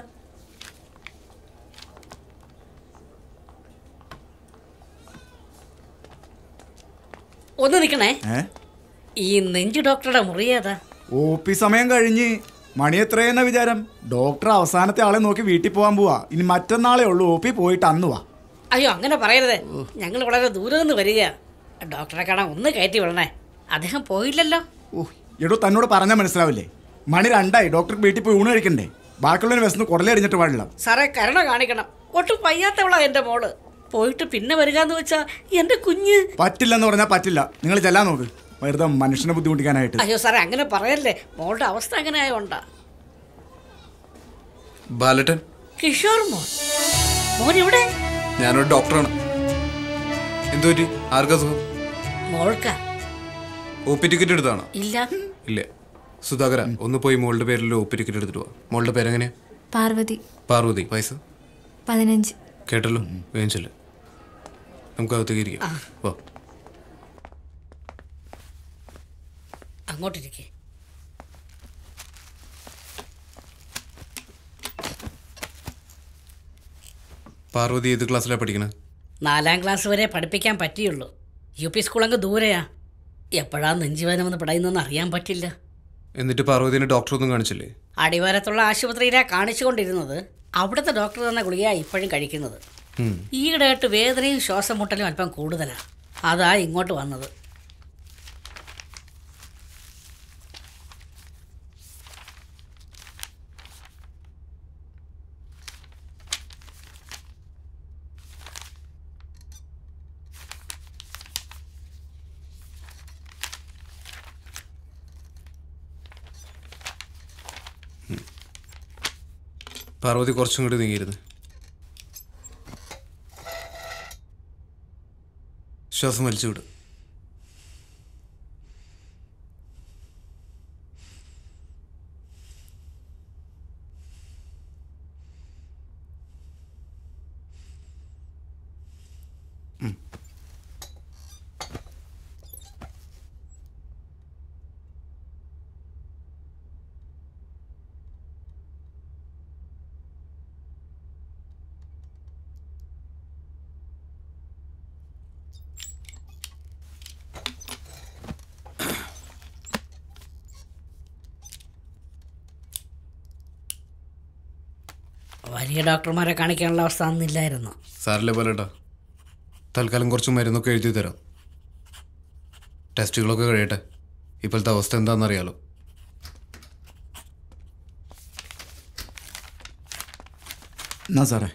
ഒന്ന് നിൽക്കണേ ഏ ഈ നെഞ്ചു ഡോക്ടറുടെ മുറി ഏതാ ഒ പി സമയം കഴിഞ്ഞ് മണി എത്രയെന്ന വിചാരം ഡോക്ടർ അവസാനത്തെ ആളെ നോക്കി വീട്ടിൽ പോകാൻ പോവാ ഇനി മറ്റന്നാളേ ഉള്ളൂ ഒ പി പോയിട്ട് അന്ന് വാ അയ്യോ അങ്ങനെ പറയരുത് ഞങ്ങൾ വളരെ ദൂരെ നിന്ന് വരിക ഡോക്ടറെ കാണാൻ ഒന്ന് കയറ്റി വിടണേ അദ്ദേഹം പോയില്ലല്ലോ എടോ തന്നോട് പറഞ്ഞാൽ മനസ്സിലാവില്ലേ മണി രണ്ടായി ഡോക്ടർക്ക് വീട്ടിൽ പോയി ഊണ് കഴിക്കണ്ടേ ബാക്കിയുള്ളവന് വിശന്ന് കുടലടിഞ്ഞിട്ട് പാടില്ല സാറേ കരുണ കാണിക്കണം ഒട്ടും വയ്യാത്തവളാ എൻ്റെ മോള് പോയിട്ട് പിന്നെ വരിക എന്ന് വെച്ചാ എൻ്റെ കുഞ്ഞ് പറ്റില്ലെന്ന് പറഞ്ഞാൽ പറ്റില്ല നിങ്ങൾ ചെല്ലാൻ നോക്ക് വെറുതെ മനുഷ്യനെ ബുദ്ധിമുട്ടിക്കാനായിട്ട് അയ്യോ സാറേ അങ്ങനെ പറയല്ലേ മോളുടെ അവസ്ഥ അങ്ങനെ ആയോണ്ടാ ബാലട്ടൻ കിഷോർ മോൻ മോൻ ഇവിടെ ഞാനൊരു ഡോക്ടറാണ് എന്തോ പറ്റി ആർക്കാ സുഖം മോൾക്ക ഒ പി ടിക്കറ്റ് എടുത്താണോ ഇല്ല ഇല്ല സുധാകര ഒന്ന് പോയി മോളുടെ പേരിൽ ഒ പി ടിക്കറ്റ് എടുത്തിട്ട് പോവാ മോളുടെ പേരെങ്ങനെയാ പാർവതി പാർവതി വയസ്സ് പതിനഞ്ച് കേട്ടല്ലോ വേഗം ചെല്ല് നമുക്ക് അകത്തേക്ക് ഇരിക്കാം വാ അങ്ങോട്ടിരിക്കേ പാർവതി ഏത് ക്ലാസ്സിലാണ് പഠിക്കണത് നാലാം ക്ലാസ് വരെ പഠിപ്പിക്കാൻ പറ്റിയുള്ളൂ യു പി സ്കൂൾ അങ്ങ് ദൂരെയാ എപ്പോഴാ നെഞ്ചുവേദനമെന്ന് പടയുന്നെന്ന് അറിയാൻ പറ്റില്ല എന്നിട്ട് പാർവതിനെ ഡോക്ടറൊന്നും കാണിച്ചില്ലേ അടിവാരത്തുള്ള ആശുപത്രിയിലാണ് കാണിച്ചുകൊണ്ടിരുന്നത് അവിടുത്തെ ഡോക്ടർ തന്ന ഗുളികയാണ് ഇപ്പോഴും കഴിക്കുന്നത് ഉം. ഈയിടെയായിട്ട് വേദനയും ശ്വാസം മുട്ടലും അല്പം കൂടുതലാണ് അതാ ഇങ്ങോട്ട് വന്നത് പാർവതി കുറച്ചും കൂടി നീങ്ങിയിരുന്നു ശ്വാസം വലിച്ചു വിടും വലിയ ഡോക്ടർമാരെ കാണിക്കാനുള്ള അവസ്ഥ അന്നില്ലായിരുന്നു സാറിലെ പോലെട്ടാ തൽക്കാലം കുറച്ച് മരുന്നൊക്കെ എഴുതി തരാം ടെസ്റ്റുകളൊക്കെ കഴിയട്ടെ ഇപ്പോഴത്തെ അവസ്ഥ എന്താണെന്നറിയാലോ എന്നാ സാറേ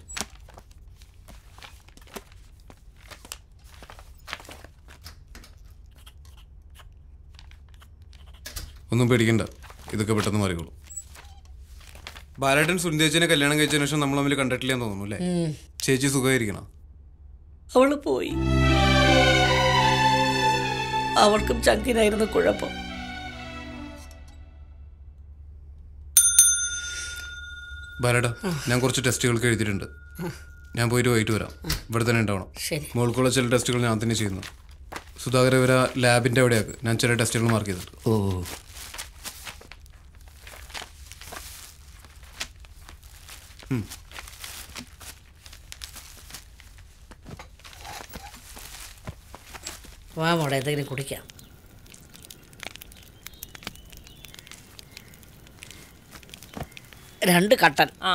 ഒന്നും പേടിക്കണ്ട ഇതൊക്കെ പെട്ടെന്ന് മാറിക്കോളും ബാലേട്ടൻ സുനിതേച്ചിനെ കല്യാണം കഴിച്ചതിന് ശേഷം നമ്മൾ തമ്മിൽ കണ്ടിട്ടില്ലെന്ന് തോന്നുന്നു അല്ലേ ഉം. ചേച്ചി സുഖമായിരിക്കണം അവള് പോയി അവൾക്കും ചങ്കിനായിരുന്നു കുഴപ്പം ബാലേട്ടാ ഞാൻ കുറച്ച് ടെസ്റ്റുകൾക്ക് എഴുതിയിട്ടുണ്ട് ഞാൻ പോയിട്ട് വൈകിട്ട് വരാം ഇവിടെ തന്നെ ഉണ്ടാവണം ശരി. മോൾക്കുള്ള ചില ടെസ്റ്റുകൾ ഞാൻ തന്നെ ചെയ്യുന്നു സുധാകര ഇവര ലാബിൻ്റെ അവിടെയാക്ക് ഞാൻ ചില ടെസ്റ്റുകൾ മാർക്ക് ചെയ്തിട്ടുണ്ട് ഓ ഉം. വാ മോളെ എന്തെങ്കിലും കുടിക്കാം രണ്ട് കട്ടൻ ആ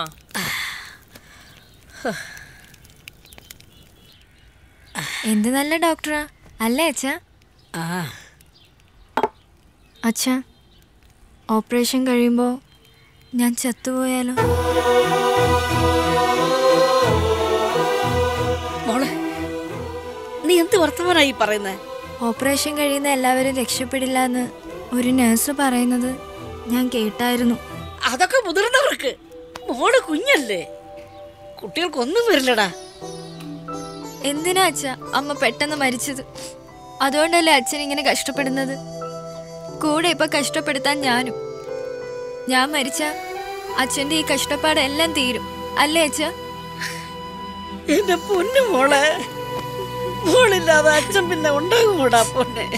എന്ത് നല്ല ഡോക്ടറാ അല്ലേ അച്ഛാ ആ അച്ഛാ ഓപ്പറേഷൻ കഴിയുമ്പോൾ ഞാൻ ചത്തുപോയാലോ മോളെ നീ എന്ത് വർത്തമാനായി പറയുന്നേ ഓപ്പറേഷൻ കഴിയുന്ന എല്ലാവരും രക്ഷപ്പെടില്ല എന്ന് ഒരു നഴ്സ് പറയുന്നത് ഞാൻ കേട്ടായിരുന്നു അതൊക്കെ മുതിർന്നവർക്ക് മോള് കുഞ്ഞല്ലേ കുട്ടികൾക്കൊന്നും വരില്ലടാ എന്തിനാ അച്ഛ അമ്മ പെട്ടെന്ന് മരിച്ചത് അതുകൊണ്ടല്ലേ അച്ഛൻ ഇങ്ങനെ കഷ്ടപ്പെടുന്നത് കൂടെ ഇപ്പൊ കഷ്ടപ്പെടുത്താൻ ഞാനും ഞാൻ മരിച്ച അച്ഛന്റെ ഈ കഷ്ടപ്പാടെല്ലാം തീരും അല്ലേ അച്ഛ എന്റെ പൊന്നു മോളെ മോളില്ലാതെ അച്ഛൻ പിന്നെ ഉണ്ടാകുമോടാ പൊന്നെ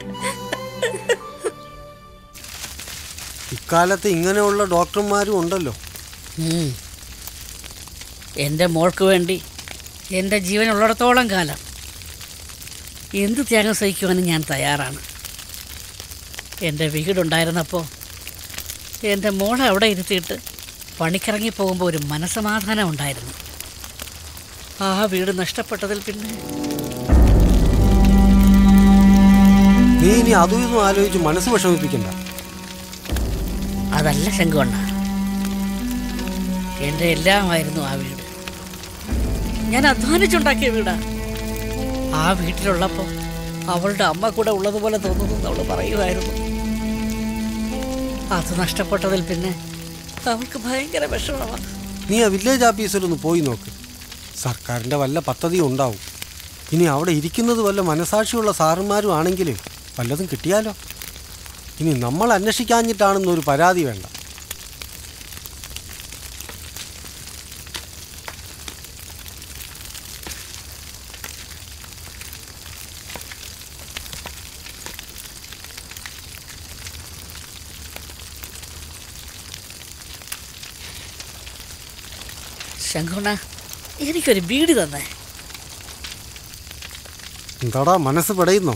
ഇക്കാലത്ത് ഇങ്ങനെയുള്ള ഡോക്ടർമാരും ഉണ്ടല്ലോ ഉം. എൻ്റെ മോൾക്ക് വേണ്ടി എൻ്റെ ജീവനുള്ളിടത്തോളം കാലം എന്ത് ത്യാഗം സഹിക്കുവാനും ഞാൻ തയ്യാറാണ് എൻ്റെ വീടുണ്ടായിരുന്നപ്പോൾ എൻ്റെ മോളെ അവിടെ ഇരുത്തിയിട്ട് പണിക്കിറങ്ങി പോകുമ്പോൾ ഒരു മനസമാധാനം ഉണ്ടായിരുന്നു ആ വീട് നഷ്ടപ്പെട്ടതിൽ പിന്നെ നീ ഇനി അതും ഇതും ആലോചിച്ച് മനസ്സ് വിഷമിപ്പിക്കണ്ട അതല്ല ശങ്കുവണ്ണ എൻ്റെ എല്ലാമായിരുന്നു ആ വീട് ഞാൻ അധ്വാനിച്ചുണ്ടാക്കിയ വീടാ ആ വീട്ടിലുള്ളപ്പോൾ അവളുടെ അമ്മ കൂടെ ഉള്ളതുപോലെ തോന്നുന്നു എന്ന് അവൾ പറയുമായിരുന്നു അത് നഷ്ടപ്പെട്ടതിൽ പിന്നെ അവൾക്ക് ഭയങ്കര വിഷമമാണ് നീ ആ വില്ലേജ് ഓഫീസിലൊന്ന് പോയി നോക്ക് സർക്കാരിൻ്റെ വല്ല പദ്ധതിയും ഉണ്ടാവും ഇനി അവിടെ ഇരിക്കുന്നത് വല്ല മനസാക്ഷിയുള്ള സാറുമാരും ആണെങ്കിൽ വല്ലതും കിട്ടിയാലോ ഇനി നമ്മൾ അന്വേഷിക്കാഞ്ഞിട്ടാണെന്നൊരു പരാതി വേണ്ട ശങ്കുണ്ണ എനിക്കൊരു ബീഡി തന്നെ എന്താടാ മനസ്സ് പെടയുന്നോ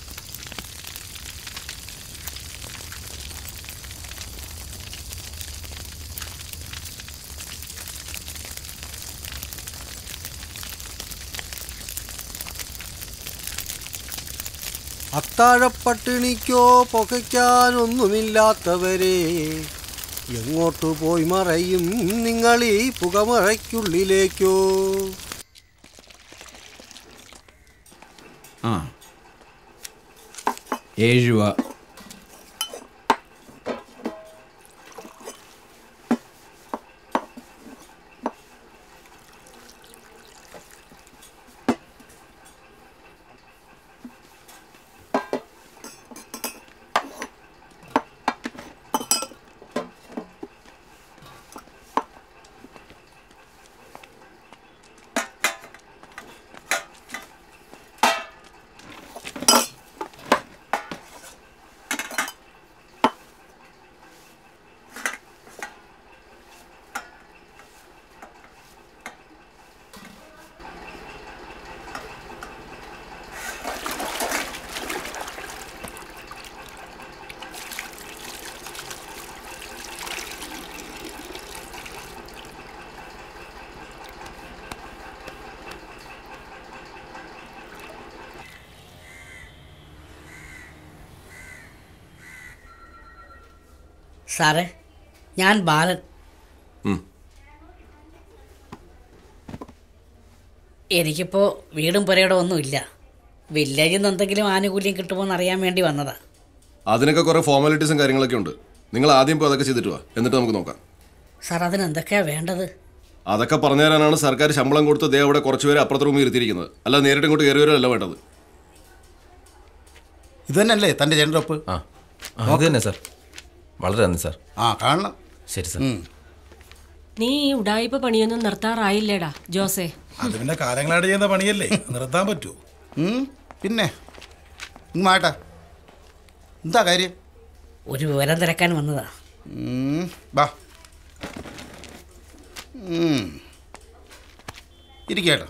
അത്താഴപ്പട്ടിണിക്കോ പുകയ്ക്കാനൊന്നുമില്ലാത്തവരെ എങ്ങോട്ടു പോയി മറയും നിങ്ങൾ ഈ പുകമറയ്ക്കുള്ളിലേക്കോ ആ ഏഴ് രൂപ സാറേ ഞാൻ ബാലൻ ഉം. എനിക്കിപ്പോൾ വീടും പുരയുടെ ഒന്നുമില്ല വില്ലേജിൽ നിന്ന് എന്തെങ്കിലും ആനുകൂല്യം കിട്ടുമോ എന്ന് അറിയാൻ വേണ്ടി വന്നതാ അതിനൊക്കെ കുറെ ഫോർമാലിറ്റീസും കാര്യങ്ങളൊക്കെ ഉണ്ട് നിങ്ങൾ ആദ്യം പോയി അതൊക്കെ ചെയ്തിട്ട് വാ എന്നിട്ട് നമുക്ക് നോക്കാം സാർ അതിന് എന്തൊക്കെയാ വേണ്ടത് അതൊക്കെ പറഞ്ഞു തരാനാണ് സർക്കാർ ശമ്പളം കൊടുത്ത് ദേ അവിടെ കുറച്ച് പേര് അപ്പുറത്തെ റൂമിൽ ഇരുത്തിയിരിക്കുന്നത് അല്ല നേരിട്ട് ഇങ്ങോട്ട് കയറി വരല്ല വേണ്ടത് ഇത് തന്നെയല്ലേ തൻ്റെ ജനറൊപ്പ് ആ അത് തന്നെ സാർ വളരെ നന്ദി സാർ ആ കാണണം ശരി സാർ നീ ഈ ഉടായിപ്പ് പണിയൊന്നും നിർത്താറായില്ലേടാ ജോസേ അത് പിന്നെ കാലങ്ങളായിട്ട് ചെയ്യുന്ന പണിയല്ലേ നിർത്താൻ പറ്റുമോ പിന്നെ മാട്ടാ എന്താ കാര്യം ഒരു വിവരം തിരക്കാൻ വന്നതാ ഉം, ബാ ഇരിക്കേട്ടോ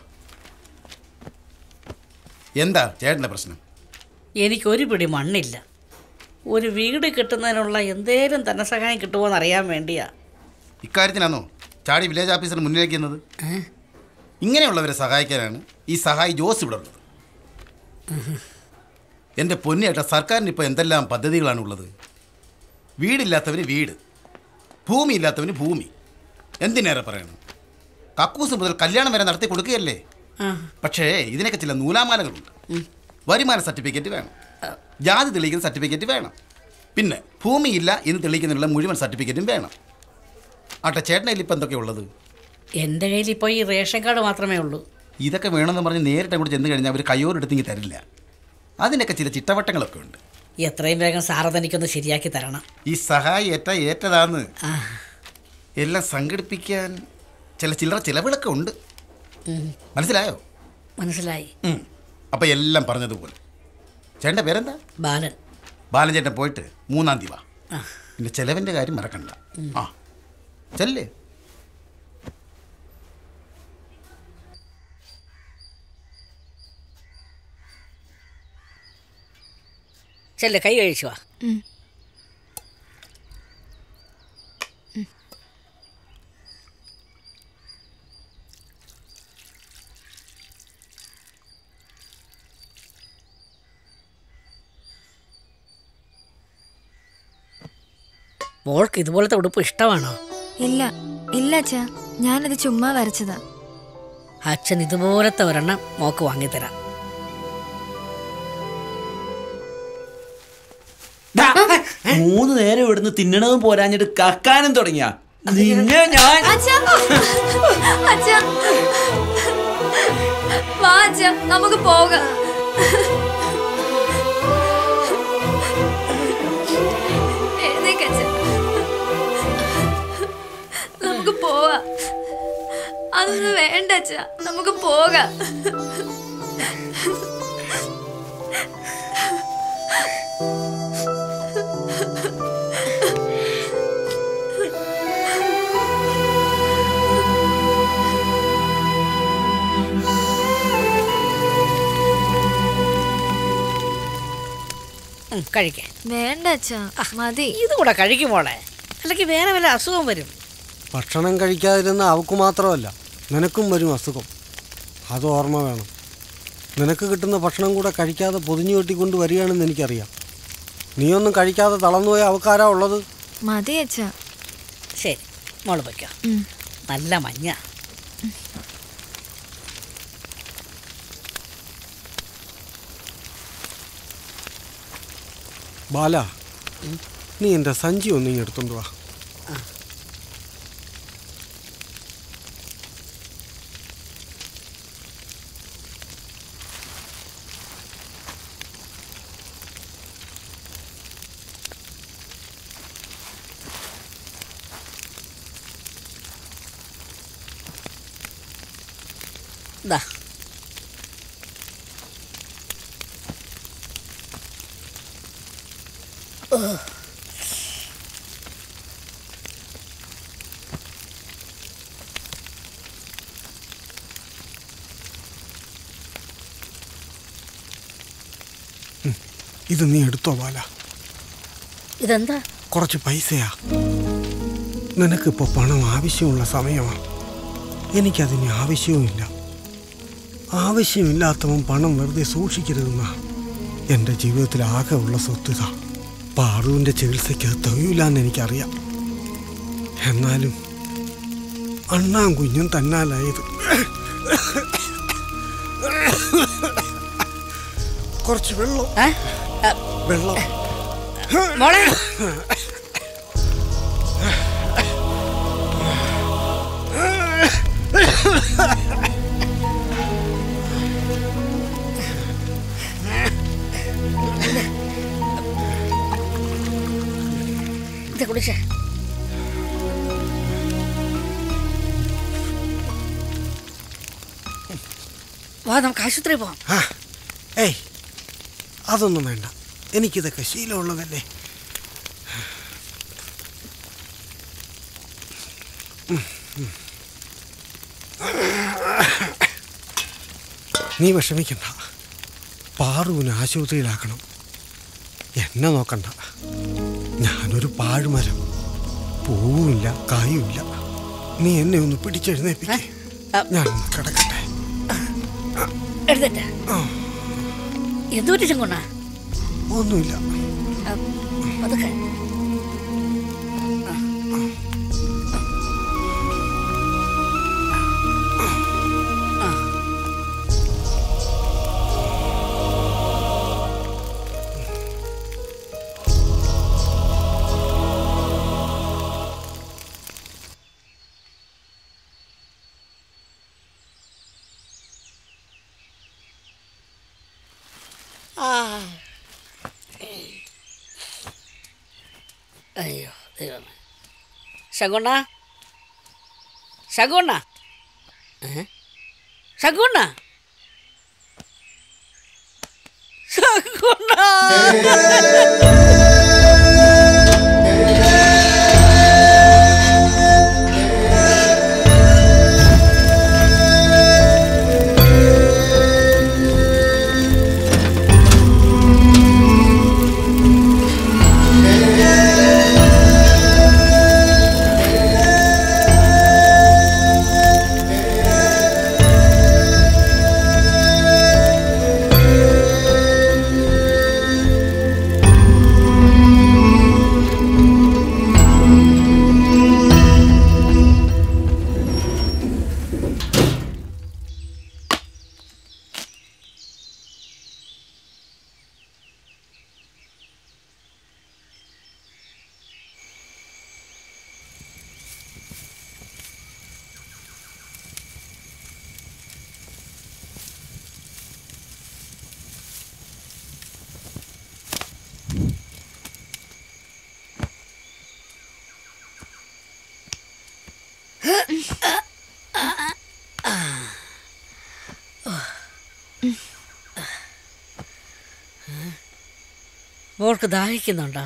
എന്താ ചേട്ടൻ്റെ പ്രശ്നം എനിക്കൊരു പിടി മണ്ണില്ല ഒരു വീട് കിട്ടുന്നതിനുള്ള എന്തേലും ധനസഹായം കിട്ടുമോ എന്ന് അറിയാൻ വേണ്ടിയാ ഇക്കാര്യത്തിനാണോ ചാടി വില്ലേജ് ഓഫീസർ മുന്നിലേക്ക് എന്നത് ഇങ്ങനെയുള്ളവരെ സഹായിക്കാനാണ് ഈ സഹായി ജോസ് ഇവിടെ ഉള്ളത് എൻ്റെ പൊന്നിയേട്ട സർക്കാരിന് ഇപ്പോൾ എന്തെല്ലാം പദ്ധതികളാണ് ഉള്ളത് വീടില്ലാത്തവന് വീട് ഭൂമി ഇല്ലാത്തവന് ഭൂമി എന്തിനേറെ പറയണം കക്കൂസ് മുതൽ കല്യാണം വരെ നടത്തി കൊടുക്കുകയല്ലേ പക്ഷേ ഇതിനൊക്കെ ചില നൂലാമാലകളുണ്ട് വരുമാന സർട്ടിഫിക്കറ്റ് വേണം ജാതി തെളിയിക്കുന്ന സർട്ടിഫിക്കറ്റ് വേണം പിന്നെ ഭൂമിയില്ല എന്ന് തെളിയിക്കുന്നതിനുള്ള മുഴുവൻ സർട്ടിഫിക്കറ്റും വേണം ആട്ടെ ചേട്ടനയിൽ ഇപ്പം എന്തൊക്കെയാ ഉള്ളത് എൻ്റെ കയ്യിൽ ഇപ്പോൾ ഈ റേഷൻ കാർഡ് മാത്രമേ ഉള്ളൂ ഇതൊക്കെ വേണമെന്ന് പറഞ്ഞ് നേരിട്ട് അങ്ങോട്ട് ചെന്ന് കഴിഞ്ഞാൽ അവർ കയ്യോരെടുത്തെങ്കിൽ തരില്ല അതിനൊക്കെ ചില ചിട്ടവട്ടങ്ങളൊക്കെ ഉണ്ട് എത്രയും വേഗം സാറ് തനിക്കൊന്ന് ശരിയാക്കി തരണം ഈ സഹായി ഏറ്റ ഏറ്റതാന്ന് എല്ലാം സംഘടിപ്പിക്കാൻ ചില ചില്ലറ ചിലവുകളൊക്കെ ഉണ്ട് മനസ്സിലായോ മനസ്സിലായി ഉം. അപ്പം എല്ലാം പറഞ്ഞതുപോലെ ചേട്ടൻ്റെ പേരെന്താ ബാലൻ ബാലൻ ചേട്ടൻ പോയിട്ട് മൂന്നാം തീയതി വാ ആ. പിന്നെ ചെലവിൻ്റെ കാര്യം മറക്കണ്ട ആ ചെല്ലേ ചെല്ല് കൈ കഴിച്ചു വാ മോൾക്ക് ഇതുപോലത്തെ ഉടുപ്പ് ഇഷ്ടമാണോ ഇല്ല ഇല്ല അച്ഛാ ഞാനത് ചുമ്മാ വരച്ചതാ അച്ഛൻ ഇതുപോലത്തെ ഒരെണ്ണം മോക്ക് വാങ്ങിത്തരാം മൂന്ന് നേരം ഇവിടുന്ന് തിന്നണതും പോരാഞ്ഞിട്ട് കക്കാനും തുടങ്ങിയ നിന്നെ ഞാൻ അച്ഛാ അച്ഛാ വാ അച്ഛാ നമുക്ക് പോകാം എഴുന്നേക്ക് അച്ഛാ. നമുക്ക് പോവാം അതൊന്നും വേണ്ട അച്ഛാ നമുക്ക് പോകാം ഉം, കഴിക്കേ വേണ്ട അച്ഛാ മതി ഇത് കൂടെ കഴിക്കും മോളെ അല്ലെങ്കിൽ വേറെ വല്ല അസുഖം വരും ഭക്ഷണം കഴിക്കാതിരുന്ന അവക്ക് മാത്രമല്ല നിനക്കും വരും അസുഖം അത് ഓർമ്മ വേണം നിനക്ക് കിട്ടുന്ന ഭക്ഷണം കൂടെ കഴിക്കാതെ പൊതിഞ്ഞു കെട്ടിക്കൊണ്ട് വരികയാണെന്ന് എനിക്കറിയാം നീയൊന്നും കഴിക്കാതെ തളർന്നുപോയ അവക്കാരാ ഉള്ളത് മതി അച്ഛാ ശരി മോള് വയ്ക്കോ ഉം. നല്ല മഞ്ഞ ബാല നീ എൻ്റെ സഞ്ചി ഒന്ന് ഇങ്ങ് എടുത്തോണ്ട് വാ ദാ ഇത് നീ എടുത്തോ ബാല ഇതെന്താ കുറച്ച് പൈസയാ നിനക്കിപ്പോൾ പണം ആവശ്യമുള്ള സമയമാണ് എനിക്കതിന് ആവശ്യവുമില്ല ആവശ്യമില്ലാത്തവൻ പണം വെറുതെ സൂക്ഷിക്കരുതെന്ന എൻ്റെ ജീവിതത്തിൽ ആകെ ഉള്ള സ്വത്തുത പാറുവിൻ്റെ ചികിത്സയ്ക്ക് അത് തികയില്ലാന്ന് എനിക്കറിയാം എന്നാലും അണ്ണാൻ കുഞ്ഞും തന്നാലായത് കുറച്ച് വെള്ളം വെള്ളം മോളെ ഇത് കുടിച്ചേ വാ നമുക്ക് ആശുപത്രി പോവാം ആ ഏയ് അതൊന്നും വേണ്ട എനിക്കിതൊക്കെ ശീലമുള്ളതല്ലേ ഉം, ഉം. നീ വിഷമിക്കണ്ട പാറുവിന് ആശുപത്രിയിലാക്കണം എന്നെ നോക്കണ്ട ഞാനൊരു പാഴ്മരം പൂവുമില്ല കായുമില്ല നീ എന്നെ ഒന്ന് പിടിച്ചെഴുന്നേപ്പിക്കേ ഞാൻ ഒന്ന് കിടക്കട്ടെ എടുത്തിട്ട് എന്ത് പറ്റി ചെങ്കൊണ്ണ ഒന്നുമില്ല അതൊക്കെ ആ അയ്യോ ദൈവമേ ശകുണ്ണ ശകുണ്ണ ഏ? ശകുണ്ണ ശകുണ്ണ മോൾക്ക് ദാഹിക്കുന്നുണ്ടോ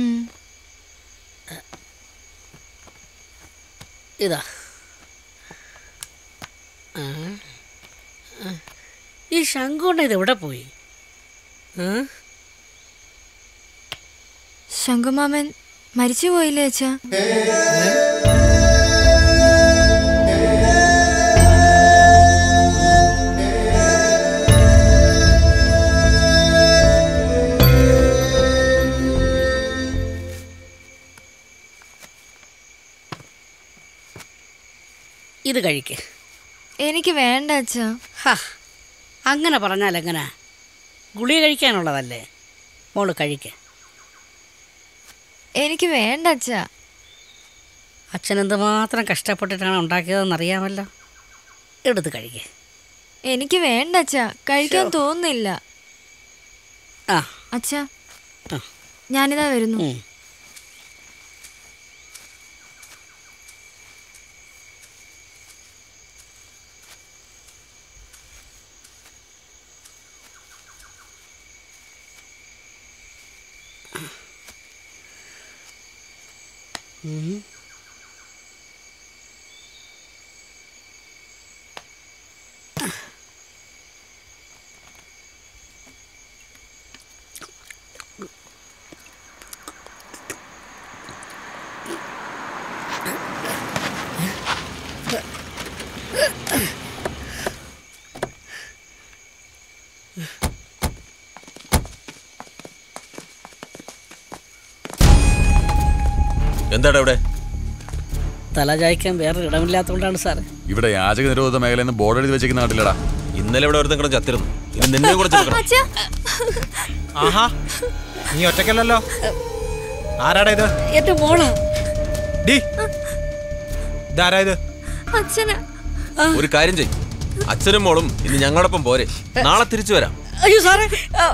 ഇതാ ആ. ആ. ഈ ശങ്കുണ്ണ ഇത് എവിടെ പോയി ഏ? ശങ്കുമാമൻ മരിച്ചു പോയില്ലേ അച്ഛാ ഇത് കഴിക്ക് എനിക്ക് വേണ്ട അച്ഛാ ഹാ അങ്ങനെ പറഞ്ഞാൽ എങ്ങനെ ഗുളിക കഴിക്കാനുള്ളതല്ലേ മോള് കഴിക്ക് എനിക്ക് വേണ്ട അച്ഛാ അച്ഛൻ എന്തുമാത്രം കഷ്ടപ്പെട്ടിട്ടാണ് ഉണ്ടാക്കിയതെന്ന് അറിയാമല്ലോ എടുത്ത് കഴിക്ക് എനിക്ക് വേണ്ട അച്ഛാ കഴിക്കാൻ ശോ. തോന്നുന്നില്ല ആ അച്ഛാ ആ. ഞാനിതാ വരുന്നു ഉം. ഉം. എന്താടാ ഇവിടെ തല ചായ്ക്കാൻ വേറെ ഇടമില്ലാത്തതുകൊണ്ടാണ് സാറേ ഇവിടെ യാചക നിരോധിത മേഖലയിൽ നിന്ന് ബോർഡ് എഴുതി വെച്ചിരിക്കുന്ന നാട്ടിലടാ ഇന്നലെ ഇവിടെ ഒരുത്തൻ കിടന്ന് ചത്തിരുന്നു ഇനി നിന്നെ കൂടെ ചെറുക്കണം അച്ഛാ ആഹാ നീ ഒറ്റക്കല്ലല്ലോ ആരാടാ ഇത് എന്റെ മോളാ ഡി ഇതാരാ ഇത് അച്ഛനാ ഒരു കാര്യം ചെയ്യും അച്ഛനും മോളും ഇന്ന് ഞങ്ങളോടൊപ്പം പോരെ നാളെ തിരിച്ചു വരാം അയ്യോ സാറേ ആ,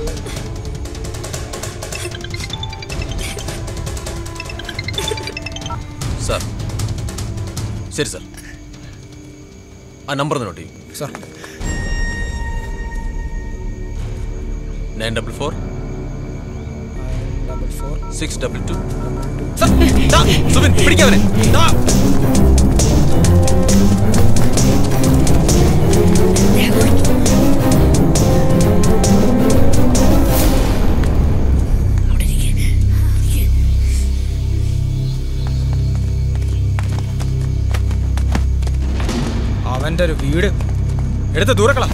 സാർ ശരി സാർ ആ നമ്പർ ഒന്ന് നോട്ട് ചെയ്യും sir nine double four double four six double two Subin പിടിക്കാവനെ അവന്റെ ഒരു വീട് എടുത്ത് ദൂരക്കള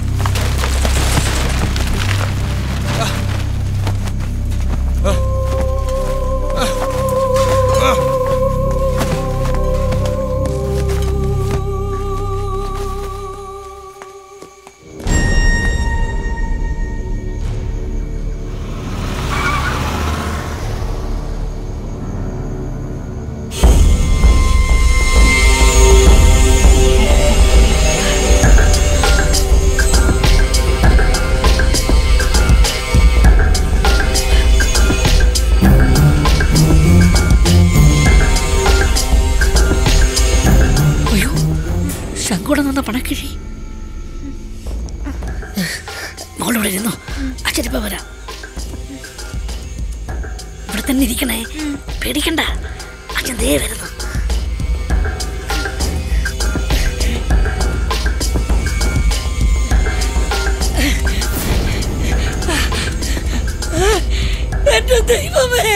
അയ്യോ ശങ്കൂടെ നിന്ന പണക്കിഴി മോളിവിടെ ഇരുന്നോ അച്ഛനിപ്പോ വരാം ഇവിടെ തന്നെ ഇരിക്കണേ പേടിക്കണ്ട അച്ഛൻ ദേ വരുന്നു എന്റെ ദൈവമേ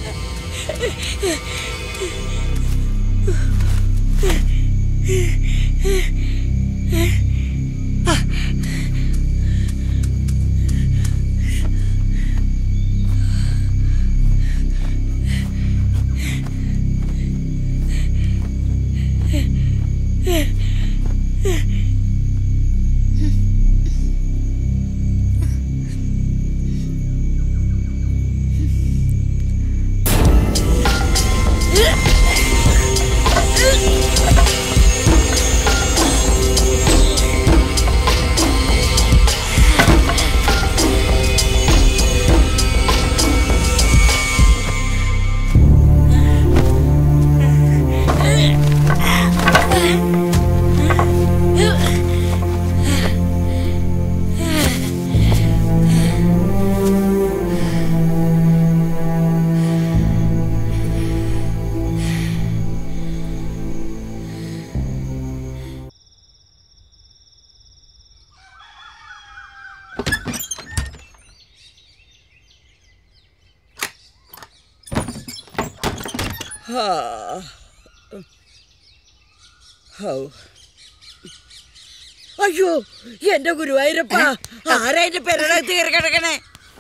അയ്യോ എന്റെ ഗുരുവായൂരപ്പ ആരാ എന്റെ പെരടകത്ത് കയറി കിടക്കണേ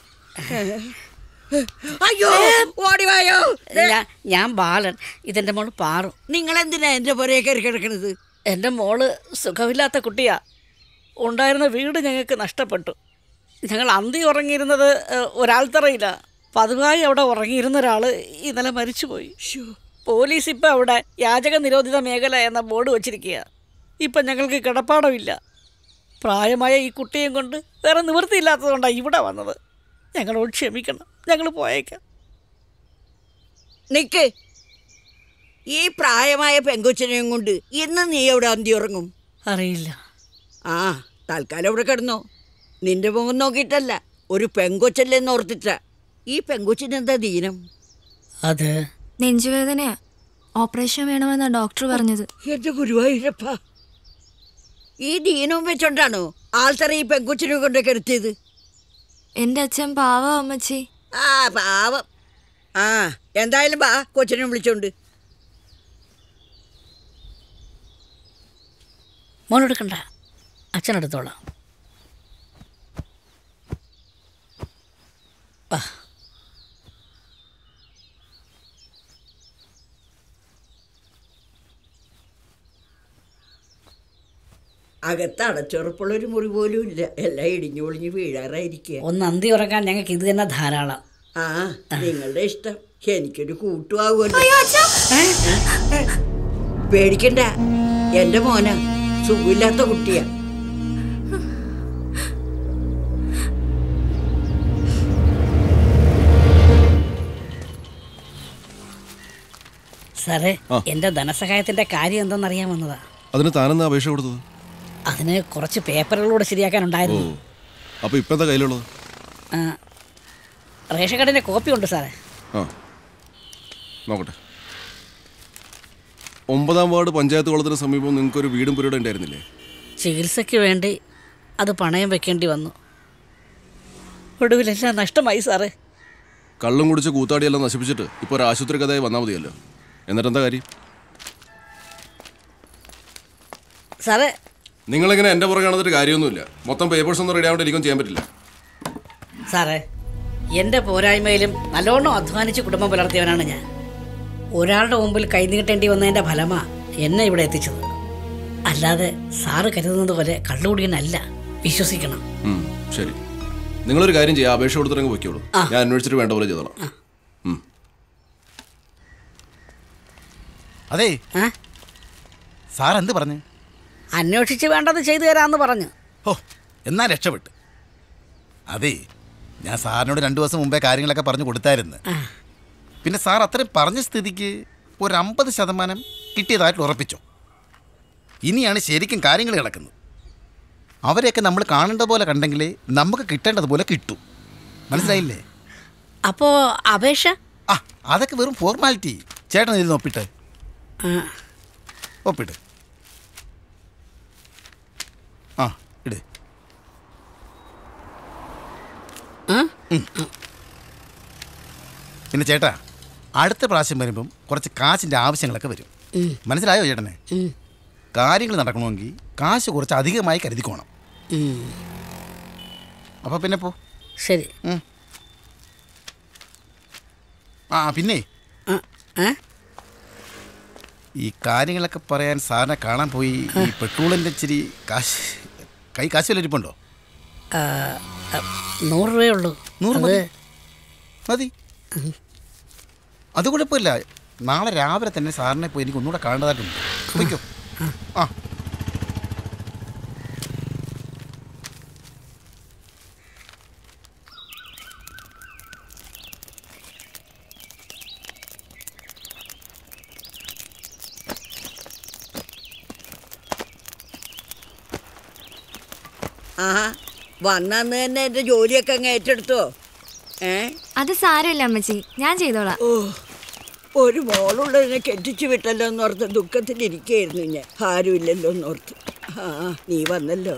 അയ്യോ ഓടിവായോ ഞാ- ഞാൻ ബാലൻ ഇതെന്റെ മോള് പാറു നിങ്ങൾ എന്തിനാ എന്റെ പുറകെ കയറി കിടക്കണത് എൻ്റെ മോള് സുഖമില്ലാത്ത കുട്ടിയാ ഉണ്ടായിരുന്ന വീട് ഞങ്ങൾക്ക് നഷ്ടപ്പെട്ടു ഞങ്ങൾ അന്തി ഉറങ്ങിയിരുന്നത് ഏഹ്, ഒരാൾത്തറയില്ല പതിവായി അവിടെ ഉറങ്ങിയിരുന്ന ഒരാൾ ഇന്നലെ മരിച്ചുപോയി പോലീസ് ഇപ്പം അവിടെ യാചക നിരോധിത മേഖല എന്ന ബോർഡ് വച്ചിരിക്കുക ഇപ്പം ഞങ്ങൾക്ക് കിടപ്പാടമില്ല പ്രായമായ ഈ കുട്ടിയും കൊണ്ട് വേറെ നിവൃത്തിയില്ലാത്തതുകൊണ്ടാണ് ഇവിടെ വന്നത് ഞങ്ങളോട് ക്ഷമിക്കണം ഞങ്ങൾ പോയേക്കാം നിക്ക് ഈ പ്രായമായ പെങ്കൊച്ചിനെയും കൊണ്ട് ഇന്ന് നീ എവിടെ അന്തി ഉറങ്ങും അറിയില്ല ആ തൽക്കാലം ഇവിടെ കിടന്നോ നിന്റെ മുഖം നോക്കിയിട്ടല്ല ഒരു പെങ്കൊച്ചല്ലേന്ന് ഓർത്തിട്ട ഈ പെങ്കൊച്ചിന് എന്താ ദീനം അത് നെഞ്ചുവേദനയാ ഓപ്പറേഷൻ വേണമെന്നാ ഡോക്ടർ പറഞ്ഞത് എന്റെ ഗുരുവായൂരപ്പ ഈ ദീനവും വെച്ചോണ്ടാണോ ആൾത്തറ ഈ പെങ്കൊച്ചിനെ കൊണ്ട് കെടുത്തിയത് എന്റെ അച്ഛൻ പാവ അമ്മച്ചി ആ പാവം ആ എന്തായാലും വാ കൊച്ചിനെ വിളിച്ചോണ്ട് മോളെടുക്കണ്ട അച്ഛനെടുത്തോളാം വാ അകത്ത് അടച്ചുറപ്പുള്ളൊരു മുറി പോലും ഇല്ല എല്ലാം ഇടിഞ്ഞു പൊളിഞ്ഞ് വീഴാറായിരിക്കുക ഒന്ന് അന്തി ഉറങ്ങാൻ ഞങ്ങൾക്ക് ഇത് തന്നെ ധാരാളം ആ നിങ്ങളുടെ ഇഷ്ടം എനിക്കൊരു കൂട്ടുമാകുമല്ലോ പേടിക്കണ്ട എന്റെ മോന സുഖമില്ലാത്ത കുട്ടിയാ സാറേ ആ. എന്റെ ധനസഹായത്തിന്റെ കാര്യം എന്തെന്നറിയാൻ വന്നതാ അതിന് താനെന്നാ അപേക്ഷ കൊടുത്തത് അതിന് കുറച്ച് പേപ്പറുകളൂടെ ശരിയാക്കാനുണ്ടായിരുന്നു അപ്പൊ ഇപ്പൊ എന്താ കയ്യിലുള്ളത് ആ, റേഷൻ കാർഡിന്റെ കോപ്പി ഉണ്ട് സാറേ ആ നോക്കട്ടെ ഒമ്പതാം വാർഡ് പഞ്ചായത്ത് കുളത്തിന് സമീപം നിങ്ങൾക്കൊരു വീടും പുരയുടെ ഉണ്ടായിരുന്നില്ലേ ചികിത്സയ്ക്ക് വേണ്ടി അത് പണയം വെക്കേണ്ടി വന്നു ഒടുവിലെല്ലാം നഷ്ടമായി സാറേ കള്ളും കുടിച്ച് കൂത്താടിയെല്ലാം നശിപ്പിച്ചിട്ട് ഇപ്പോൾ ഒരു ആശുപത്രി കഥയായി വന്നാൽ മതിയല്ലോ എന്നിട്ട് എന്താ കാര്യം സാറേ നിങ്ങളിങ്ങനെ എൻ്റെ പുറകെ നടന്നിട്ട് കാര്യമൊന്നുമില്ല മൊത്തം പേപ്പേഴ്സ് ഒന്നും റെഡി ആവേണ്ട എനിക്കൊന്നും ചെയ്യാൻ പറ്റില്ല സാറേ എൻ്റെ പോരായ്മയിലും നല്ലോണം അധ്വാനിച്ച് കുടുംബം പുലർത്തിയവനാണ് ഞാൻ ഒരാളുടെ മുമ്പിൽ കൈനീട്ടേണ്ടി വന്നതിൻ്റെ ഫലമാ എന്നെ ഇവിടെ എത്തിച്ചത് അല്ലാതെ സാറ് കരുതുന്നത് പോലെ കള്ളുകുടിയനല്ല വിശ്വസിക്കണം ഉം, ശരി നിങ്ങളൊരു കാര്യം ചെയ്യാം അപേക്ഷ കൊടുത്തിറങ്ങി വയ്ക്കോളൂ ആ. ഞാൻ അന്വേഷിച്ചിട്ട് വേണ്ട പോലെ ചെയ്തോളാം ഉം. അതെ സാർ എന്ത് പറഞ്ഞു അന്വേഷിച്ച് വേണ്ടത് ചെയ്തു തരാമെന്ന് പറഞ്ഞു ഓ എന്നാ രക്ഷപ്പെട്ട് അതെ ഞാൻ സാറിനോട് രണ്ടു ദിവസം മുമ്പേ കാര്യങ്ങളൊക്കെ പറഞ്ഞു കൊടുത്തായിരുന്നു പിന്നെ സാർ അത്രയും പറഞ്ഞ സ്ഥിതിക്ക് ഒരു അമ്പത് ശതമാനം കിട്ടിയതായിട്ട് ഉറപ്പിച്ചോ ഇനിയാണ് ശരിക്കും കാര്യങ്ങൾ കിടക്കുന്നത് അവരെയൊക്കെ നമ്മൾ കാണേണ്ട പോലെ കണ്ടെങ്കിലേ നമുക്ക് കിട്ടേണ്ടതുപോലെ കിട്ടും മനസ്സിലായില്ലേ അപ്പോ അപേക്ഷ ആ അതൊക്കെ വെറും ഫോർമാലിറ്റി ചേട്ടൻ ഇതിൽ ഒപ്പിട്ട് ഒപ്പിട്ട് ആ ഇട് ഉം. പിന്നെ ചേട്ടാ അടുത്ത പ്രാവശ്യം വരുമ്പം കുറച്ച് കാശിൻ്റെ ആവശ്യങ്ങളൊക്കെ വരും ഉം. മനസ്സിലായോ ചേട്ടനെ കാര്യങ്ങൾ നടക്കണമെങ്കിൽ കാശ് കുറച്ച് അധികമായി കരുതിക്കോണം അപ്പോൾ പിന്നെ പോ ശരി ഉം. ആ പിന്നെ ഈ കാര്യങ്ങളൊക്കെ പറയാൻ സാറിനെ കാണാൻ പോയി ഈ പെട്രോളിൻ്റെ ഇച്ചിരി കാശ് കൈ കാശ് വല്ല ഇരിപ്പുണ്ടോ ആ, ആ, നൂറ് രൂപയേ ഉള്ളൂ നൂറ് അത് മതി മതി അത് കുഴപ്പമില്ല നാളെ രാവിലെ തന്നെ സാറിനെ പോയി എനിക്ക് ഒന്നുകൂടെ കാണേണ്ടതായിട്ടുണ്ട് വയ്ക്കോ ആ ആഹാ വന്നന്ന് തന്നെ എന്റെ ജോലിയൊക്കെ അങ്ങ് ഏറ്റെടുത്തോ ഏ അത് സാരമില്ല അമ്മച്ചി ഞാൻ ചെയ്തോളാം ഓ ഒരു മോളുള്ളതിനെ കെട്ടിച്ചു വിട്ടല്ലോ എന്നോർത്ത് ദുഃഖത്തിലിരിക്കുകയായിരുന്നു ഞാൻ ആരുമില്ലല്ലോ എന്നോർത്ത് ആ നീ വന്നല്ലോ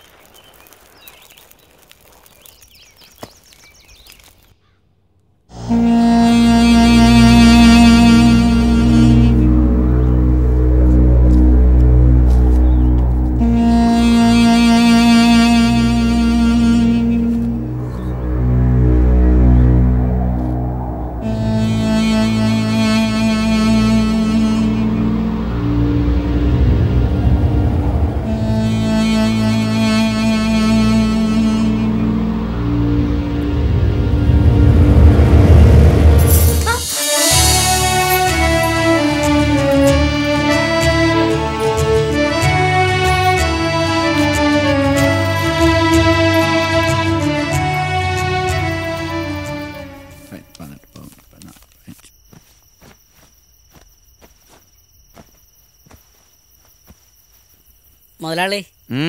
മുതലാളി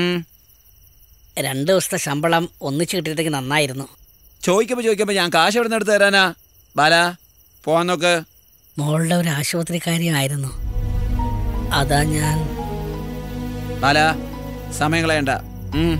രണ്ട് ദിവസത്തെ ശമ്പളം ഒന്നിച്ച് കിട്ടിയിട്ടെങ്കിൽ നന്നായിരുന്നു ചോദിക്കുമ്പോ ചോദിക്കുമ്പോ ഞാൻ കാശ് എവിടെ നിന്ന് എടുത്ത് തരാനാ ബാല പോവാൻ നോക്ക് മോളുടെ ഒരു ആശുപത്രി കാര്യമായിരുന്നു അതാ ഞാൻ ബാല സമയം കളയണ്ട ഉം.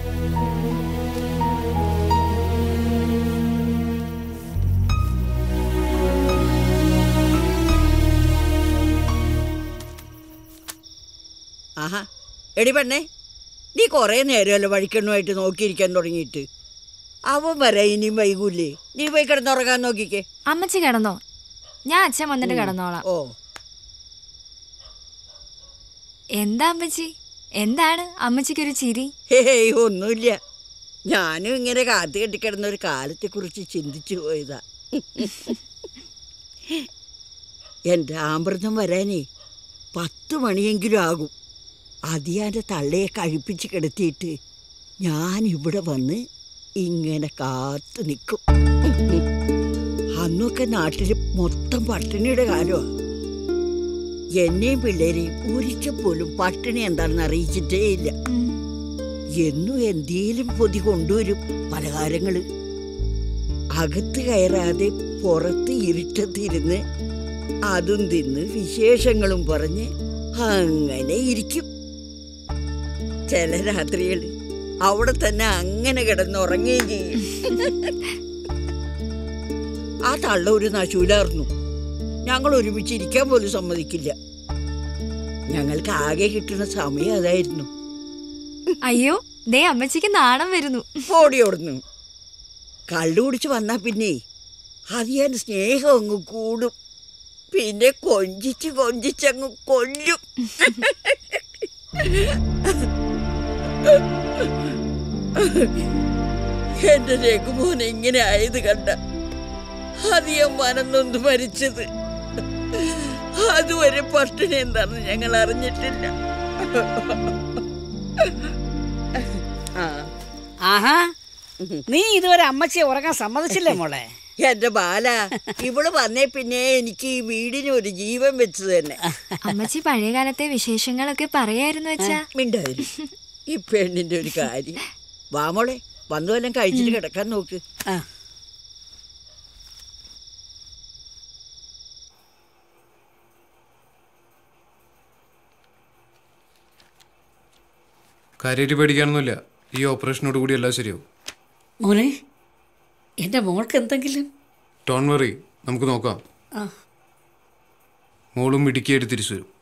ആഹാ എടി പെണ്ണേ നീ കുറേ നേരമല്ലോ വഴിക്കണ്ണുമായിട്ട് നോക്കിയിരിക്കാൻ തുടങ്ങിയിട്ട് അവൻ വരെ ഇനിയും വൈകൂലേ നീ പോയി കിടന്നുറങ്ങാൻ നോക്കിക്കേ അമ്മച്ചി കിടന്നോ ഞാൻ അച്ഛൻ വന്നിട്ട് കിടന്നോളാം ഓ എന്താ അമ്മച്ചി എന്താണ് അമ്മച്ചിക്കൊരു ചിരി ഹേയ് ഒന്നുമില്ല ഞാനും ഇങ്ങനെ കാത്തു കെട്ടിക്കിടന്ന ഒരു കാലത്തെ കുറിച്ച് ചിന്തിച്ചു പോയതാ എൻ്റെ ആമൃതം വരാനേ പത്ത് മണിയെങ്കിലും ആകും അതിയാൻ്റെ തള്ളയെ കഴിപ്പിച്ച് കിടത്തിയിട്ട് ഞാൻ ഇവിടെ വന്ന് ഇങ്ങനെ കാത്തു നിൽക്കും അന്നൊക്കെ നാട്ടിൽ മൊത്തം പട്ടിണിയുടെ കാലമാണ് എന്നെയും പിള്ളേരെയും ഒരിക്കൽ പോലും പട്ടിണി എന്താണെന്ന് അറിയിച്ചിട്ടേ ഇല്ല എന്നും എന്തേലും പൊതി കൊണ്ടുവരും പലഹാരങ്ങള് അകത്ത് കയറാതെ പുറത്ത് ഇരുട്ടത്തിരുന്ന് അതും തിന്ന് വിശേഷങ്ങളും പറഞ്ഞ് അങ്ങനെ ഇരിക്കും ചില രാത്രികൾ അവിടെ തന്നെ അങ്ങനെ കിടന്നുറങ്ങുകയും ചെയ്യും ആ തള്ള ഒരു നശൂലായിരുന്നു ഞങ്ങൾ ഒരുമിച്ച് ഇരിക്കാൻ പോലും സമ്മതിക്കില്ല ഞങ്ങൾക്ക് ആകെ കിട്ടുന്ന സമയം അതായിരുന്നു അയ്യോ ദേ അമ്മച്ചിക്ക് നാണം വരുന്നു ഓടിയോടുന്നു കള്ളു കുടിച്ച് വന്നാ പിന്നെ അതിയാൻ സ്നേഹം അങ്ങ് കൂടും പിന്നെ കൊഞ്ചിച്ച് കൊഞ്ചിച്ചങ്ങ് കൊല്ലും എന്റെ രഘുമോൻ ഇങ്ങനെ ആയത് കണ്ട അധികം മനന്നൊന്ന് മരിച്ചത് അതുവരെ പട്ടിണി എന്താണെന്ന് ഞങ്ങൾ അറിഞ്ഞിട്ടില്ല ആഹാ നീ ഇതുവരെ അമ്മച്ചിയെ ഉറങ്ങാൻ സമ്മതിച്ചില്ലേ മോളെ എന്റെ ബാല ഇവള് വന്നേ പിന്നെ എനിക്ക് ഈ വീടിന് ഒരു ജീവൻ വെച്ച് തന്നെ അമ്മച്ചി പഴയ കാലത്തെ വിശേഷങ്ങളൊക്കെ പറയായിരുന്നു വെച്ചാ മിണ്ടായിരുന്നു ഈ പെണ്ണിന്റെ ഒരു കാര്യം വാ മോളെ വന്നു വല്ലതും കഴിച്ചിട്ട് കിടക്കാൻ നോക്ക് കാര്യമായിട്ട് പേടിക്കാനൊന്നുമില്ല ഈ ഓപ്പറേഷനോട് കൂടി എല്ലാം ശരിയാവും മോനെ എന്റെ മോൾക്ക് എന്തെങ്കിലും ടോൺ വറി നമുക്ക് നോക്കാം ആ മോളും ഇടുക്കിയായിട്ട് തിരിച്ചു വരും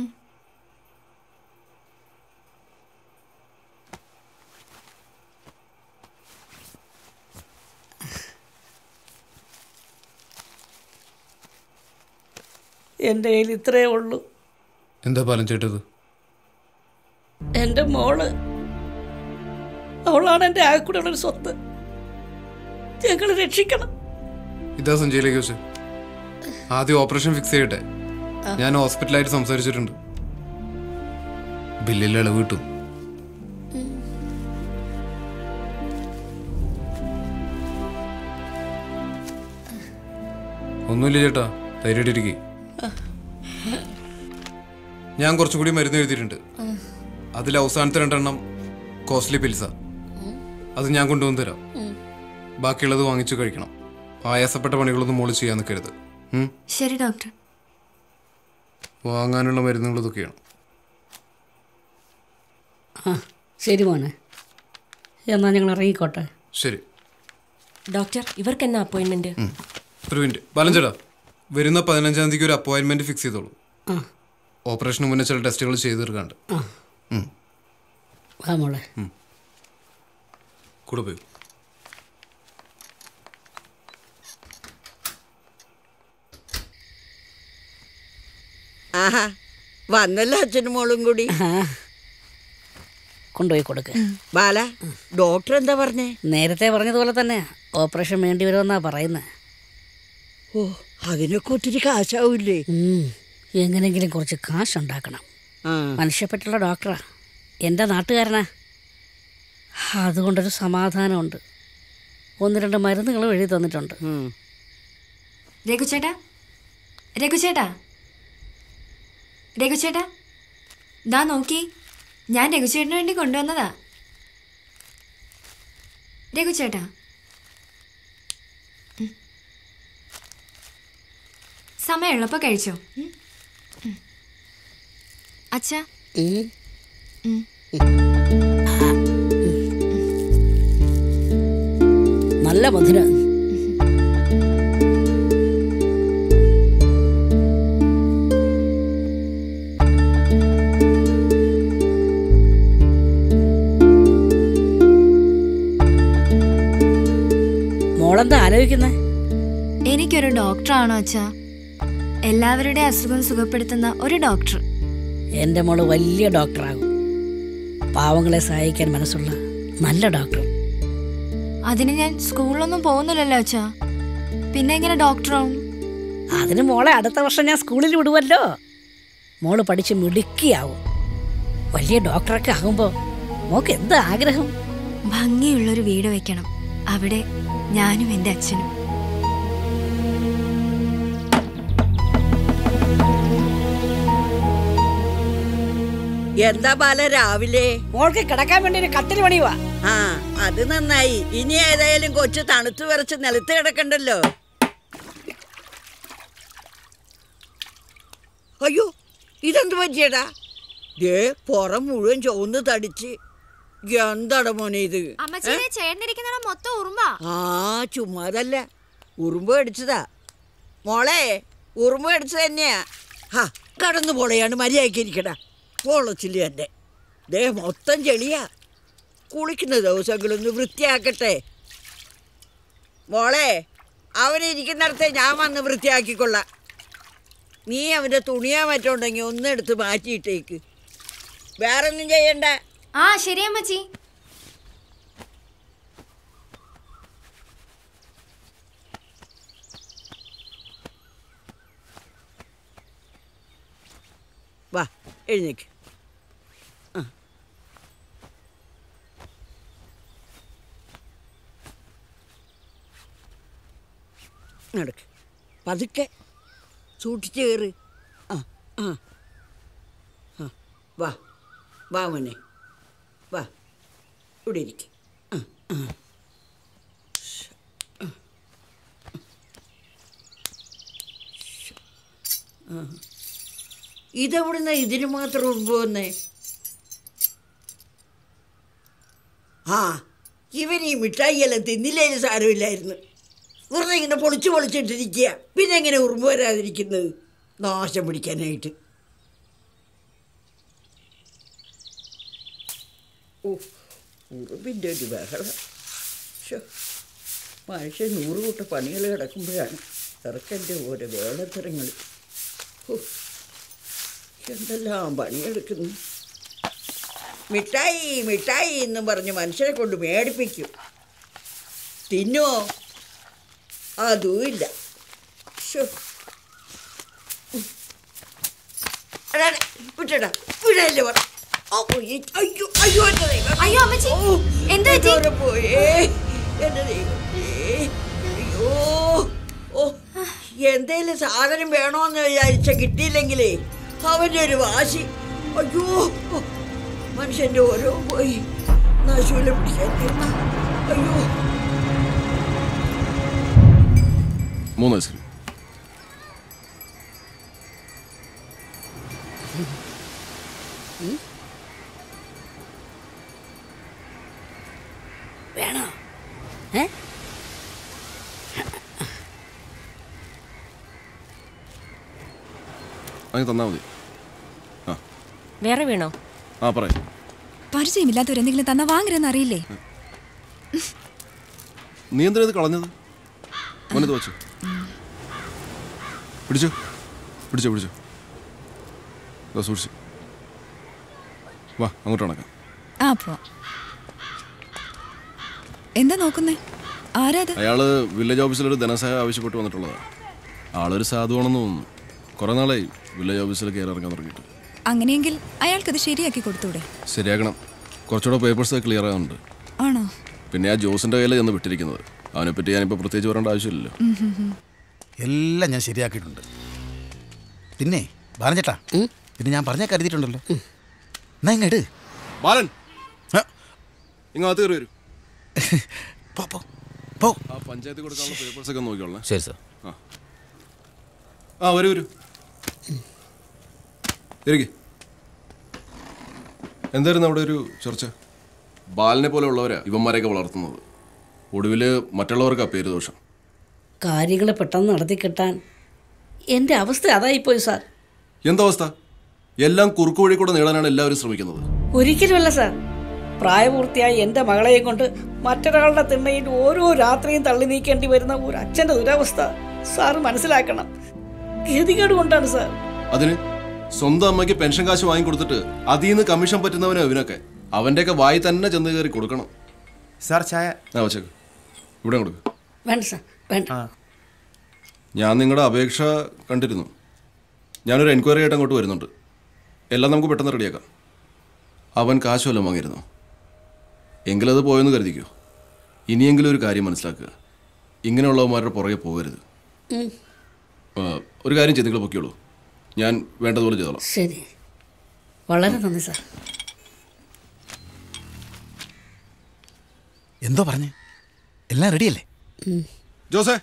എൻ്റെ കയ്യിൽ ഇത്രയേ ഉള്ളൂ എന്താ പാലം ചേട്ടത് എൻ്റെ മോള് അവളാണ് എൻ്റെ ആകെക്കൂടെയുള്ളൊരു സ്വത്ത് ഞങ്ങൾ രക്ഷിക്കണം ഇതാ സഞ്ജയിലേക്ക് വെച്ച് ആദ്യം ഓപ്പറേഷൻ ഫിക്സ് ചെയ്യട്ടെ ഞാൻ ഹോസ്പിറ്റലായിട്ട് സംസാരിച്ചിട്ടുണ്ട് ബില്ലിൽ ഇളവ് കിട്ടും ഒന്നുമില്ല ചേട്ടാ ധൈര്യമായിട്ടിരിക്കേ ഞാൻ കുറച്ചും കൂടി മരുന്ന് എഴുതിയിട്ടുണ്ട് അതിൽ അവസാനത്തെ രണ്ടെണ്ണം കോസ്റ്റ്ലി പിൽസാ അത് ഞാൻ കൊണ്ടുവന്ന് തരാം ബാക്കിയുള്ളത് വാങ്ങിച്ചു കഴിക്കണം ആയാസപ്പെട്ട പണികളൊന്നും മോള് ചെയ്യാൻ നിൽക്കരുത് ഉം? ശരി ഡോക്ടർ വാങ്ങാനുള്ള മരുന്നുകൾ ഇതൊക്കെയാണ് ആ ശരി മോനെ എന്നാൽ ഞങ്ങൾ ഇറങ്ങിക്കോട്ടെ ശരി ഡോക്ടർ ഇവർക്ക് എന്നാ അപ്പോയിന്റ്മെന്റ് ഒരു മിനിറ്റ് ബാലഞ്ചേട്ടാ വരുന്ന പതിനഞ്ചാം തീയതിക്ക് ഒരു അപ്പോയിന്റ്മെന്റ് ഫിക്സ് ചെയ്തോളൂ ആ ഓപ്പറേഷന് മുന്നേ ചില ടെസ്റ്റുകൾ ചെയ്ത് തീർക്കാണ്ട് ആ ഉം. വാ മോളെ കൂടെ പോയി ആഹാ വന്നല്ലോ അച്ഛനും മോളും കൂടി കൊണ്ടുപോയി കൊടുക്ക് ബാല ഡോക്ടർ എന്താ പറഞ്ഞേ നേരത്തെ പറഞ്ഞതുപോലെ തന്നെ ഓപ്പറേഷൻ വേണ്ടി വരുമെന്നാ പറയുന്നത് ഓ അതിനൊക്കെ ഒത്തിരി കാശാവൂലേ എങ്ങനെങ്കിലും കുറച്ച് കാശുണ്ടാക്കണം ആ മനുഷ്യപ്പെട്ടുള്ള ഡോക്ടറാ എൻ്റെ നാട്ടുകാരനാ അതുകൊണ്ടൊരു സമാധാനമുണ്ട് ഒന്ന് രണ്ട് മരുന്നുകളും എഴുതി തന്നിട്ടുണ്ട് രഘുചേട്ടാ രഘുചേട്ടാ രഘുചേട്ടാ ദാ നോക്കി ഞാൻ രഘുചേട്ടന് വേണ്ടി കൊണ്ടുവന്നതാ രഘുചേട്ടാ ഉം. സമയമുള്ളപ്പോ കഴിച്ചോ ഉം. ഉം. അച്ഛാ ഉം. നല്ല മധുരം മോളെന്താ ആലോചിക്കുന്നേ എനിക്കൊരു ഡോക്ടറാണോ അച്ഛാ എല്ലാവരുടെ അസുഖം സുഖപ്പെടുത്തുന്ന ഒരു ഡോക്ടർ എൻ്റെ മോള് വലിയ ഡോക്ടറാകും പാവങ്ങളെ സഹായിക്കാൻ മനസ്സുള്ള നല്ല ഡോക്ടർ അതിന് ഞാൻ സ്കൂളിലൊന്നും പോകുന്നില്ലല്ലോ അച്ഛാ പിന്നെ എങ്ങനെ ഡോക്ടറാവും അതിന് മോളെ അടുത്ത വർഷം ഞാൻ സ്കൂളിൽ വിടുമല്ലോ മോള് പഠിച്ച് മിടുക്കിയാവും വലിയ ഡോക്ടറൊക്കെ ആകുമ്പോൾ മോക്ക് എന്ത് ആഗ്രഹം ഭംഗിയുള്ളൊരു വീട് വെക്കണം അവിടെ ഞാനും എൻ്റെ അച്ഛനും എന്താ ബാല രാവിലെ മോൾക്ക് കിടക്കാൻ വേണ്ടി ഒരു കട്ടിൽ പണിയുവാ ആ അത് നന്നായി ഇനി ഏതായാലും കൊച്ചു തണുത്തു വിറച്ച് നിലത്ത് കിടക്കണ്ടല്ലോ അയ്യോ ഇതെന്ത് പറ്റിയടാ ദേ പുറം മുഴുവൻ ചുവന്ന് തടിച്ച് എന്താടാ മോനെ ഇത് അമ്മച്ചിയുടെ ചേർന്നിരിക്കുന്ന മൊത്തം ഉറുമ്പാ ആ ചുമ്മാതല്ല ഉറുമ്പ് കടിച്ചതാ മോളെ ഉറുമ്പ് കടിച്ചത് തന്നെയാ ഹാ കടന്നു പോളയാണ് മര്യാദക്കിരിക്കടാ പൊളച്ചില്ല എൻ്റെ ദേ മൊത്തം ചെളിയാ കുളിക്കുന്ന ദിവസങ്ങളൊന്ന് വൃത്തിയാക്കട്ടെ മോളെ അവനിരിക്കുന്നിടത്തെ ഞാൻ വന്ന് വൃത്തിയാക്കിക്കൊള്ളാം നീ അവൻ്റെ തുണിയാ മറ്റുണ്ടെങ്കിൽ ഒന്നെടുത്ത് മാറ്റിയിട്ടേക്ക് വേറൊന്നും ചെയ്യണ്ട ആ ശരി അമ്മച്ചി വാ എഴുന്നേക്ക് ആ. നടക്ക് പതുക്കെ സൂക്ഷിച്ച് കയറ് ആ ആ ആ വാ വാ മോനെ വാ ഇവിടെ ഇരിക്കും ഇതെവിടുന്ന ഇതിന് മാത്രം ഉറുമ്പ് വന്നേ ആ ഇവൻ ഈ മിഠായിയെല്ലാം തിന്നില്ലേലും സാരമില്ലായിരുന്നു വെറുതെ ഇങ്ങനെ പൊളിച്ച് പൊളിച്ചിട്ടിരിക്കുക പിന്നെ എങ്ങനെ ഉറുമ്പ് വരാതിരിക്കുന്നത് നാശം പിടിക്കാനായിട്ട് ഓ ഉറുമ്പിൻ്റെ ഒരു ബഹളം ശ്ശോ. മനുഷ്യൻ നൂറ് കൂട്ട പണികൾ കിടക്കുമ്പോഴാണ് ചെറുക്കൻ്റെ ഓരോ വേളത്തരങ്ങൾ ഓ എന്തെല്ലാം പണിയെടുക്കുന്നു മിഠായി മിഠായി എന്നും പറഞ്ഞ് മനുഷ്യരെ കൊണ്ട് മേടിപ്പിക്കും തിന്നുവോ അതുമില്ല ശ്ശോ. എടാ, എടാ, വിട്ടെടാ വിടല്ലേ പറ ഓ, ഈ- അയ്യോ അയ്യോ എൻ്റെ ദൈവം അയ്യോ അമ്മച്ചി എന്താ പറ്റി? എന്തോരം പോയേ എൻ്റെ ദൈവമേ അയ്യോ ഓ എന്തേലും സാധനം വേണോന്ന് വിചാരിച്ച കിട്ടിയില്ലെങ്കിലേ അവൻ്റെ ഒരു വാശി അയ്യോ ഓ, മനുഷ്യൻ്റെ ഓരോ പോയി നശൂല പിടിക്കാൻ തീർന്ന അയ്യോ മൂന്ന് ഐസ്ക്രീം വേണോ ഏ അങ്ങ് തന്നാ മതി ആ വേറെ വേണോ ആ പറയും പരിചയമില്ലാത്തവരെന്തെങ്കിലും തന്ന വാങ്ങരുതെന്ന് അറിയില്ലേ നീ എന്തിനാ ഇത് കളഞ്ഞത് മോനിത് വെച്ചു പിടിച്ചു പിടിച്ചോ പിടിച്ചോ ഇതാ സൂക്ഷിച്ചു വാ അങ്ങോട്ട് നടക്കാം ആ പോ എന്താ നോക്കുന്നേ ആരാത് അയാള് വില്ലേജ് ഓഫീസിൽ ഒരു ധനസഹായം ആവശ്യപ്പെട്ട് വന്നിട്ടുള്ളതാണ് ആളൊരു സാധുവാണെന്ന് തോന്നുന്നു കുറേ നാളായി വില്ലേജ് ഓഫീസിൽ കയറി ഇറങ്ങാൻ തുടങ്ങിയിട്ട് അങ്ങനെയെങ്കിൽ അയാൾക്കത് ശരിയാക്കി കൊടുത്തൂടെ ശരിയാക്കണം കുറച്ചുകൂടെ പേപ്പേഴ്സ് ക്ലിയർ ആകുന്നുണ്ട് ആണോ പിന്നെ ആ ജോസിന്റെ കയ്യിലാണ് ചെന്ന് വിട്ടിരിക്കുന്നത് അവനെപ്പറ്റി ഞാനിപ്പോൾ പ്രത്യേകിച്ച് പറയേണ്ട ആവശ്യമില്ലല്ലോ ഉം, ഉം, ഉം. എല്ലാം ഞാൻ ശരിയാക്കിയിട്ടുണ്ട് പിന്നെ ബാലഞ്ചേട്ടാ പിന്നെ ഞാൻ പറഞ്ഞ കരുതിയിട്ടുണ്ടല്ലോ എന്നാ ഇങ്ങട് ബാലൻ ഇങ്ങകത്ത് കയറി വരൂ പോ പോ പോ ആ പഞ്ചായത്തിൽ കൊടുക്കാനുള്ള പേപ്പേഴ്സ് ഒക്കെ നോക്കിയോളേ ശരി സാർ ആ ആ വരൂ വരൂ ഇരിക്കെ എന്തായിരുന്നു അവിടെ ഒരു ചർച്ച ബാലനെ പോലെ ഉള്ളവരാ ഇവന്മാരെയൊക്കെ വളർത്തുന്നത് ഒടുവിൽ മറ്റുള്ളവർക്കാ പേര് ദോഷം കാര്യങ്ങൾ പെട്ടെന്ന് നടത്തി കിട്ടാൻ എൻ്റെ അവസ്ഥ അതായിപ്പോയി സാർ എന്തവസ്ഥ എല്ലാം കുറുക്കു വഴി കൂടെ നേടാനാണ് എല്ലാവരും ശ്രമിക്കുന്നത് ഒരിക്കലുമല്ല സാർ പ്രായപൂർത്തിയായി എൻ്റെ മകളെയും കൊണ്ട് മറ്റൊരാളുടെ തിണ്ണയിൽ ഓരോ രാത്രിയും തള്ളി നീക്കേണ്ടി വരുന്ന ഒരു അച്ഛൻ്റെ ദുരവസ്ഥ സാർ മനസ്സിലാക്കണം ഗതികേട് കൊണ്ടാണ് സാർ അതിന് സ്വന്തം അമ്മയ്ക്ക് പെൻഷൻ കാശ് വാങ്ങിക്കൊടുത്തിട്ട് അതിൽ നിന്ന് കമ്മീഷൻ പറ്റുന്നവനാ ഇവനൊക്കെ അവൻ്റെയൊക്കെ വായി തന്നെ ചെന്ന് കയറി കൊടുക്കണം സാർ ചായ ആ വച്ചേക്ക് ഇവിടെ കൊടുക്ക് വേണ്ട സാർ വേണ്ട ഞാൻ നിങ്ങളുടെ അപേക്ഷ കണ്ടിരുന്നു ഞാനൊരു എൻക്വയറി ആയിട്ട് അങ്ങോട്ട് വരുന്നുണ്ട് എല്ലാം നമുക്ക് പെട്ടെന്ന് റെഡിയാക്കാം അവൻ കാശ് വല്ലതും വാങ്ങിയിരുന്നു എങ്കിലത് പോയെന്ന് കരുതിക്കോ ഇനിയെങ്കിലും ഒരു കാര്യം മനസ്സിലാക്കുക ഇങ്ങനെയുള്ളവന്മാരുടെ പുറകെ പോകരുത് ഉം, ആ, ഒരു കാര്യം ചെയ്ത് നിങ്ങൾ പൊക്കിയോളൂ ഞാൻ വേണ്ടതുപോലെ ചെയ്തോളാം ശരി വളരെ നന്ദി സാർ എന്തോ പറഞ്ഞേ എല്ലാം റെഡിയല്ലേ ജോസേ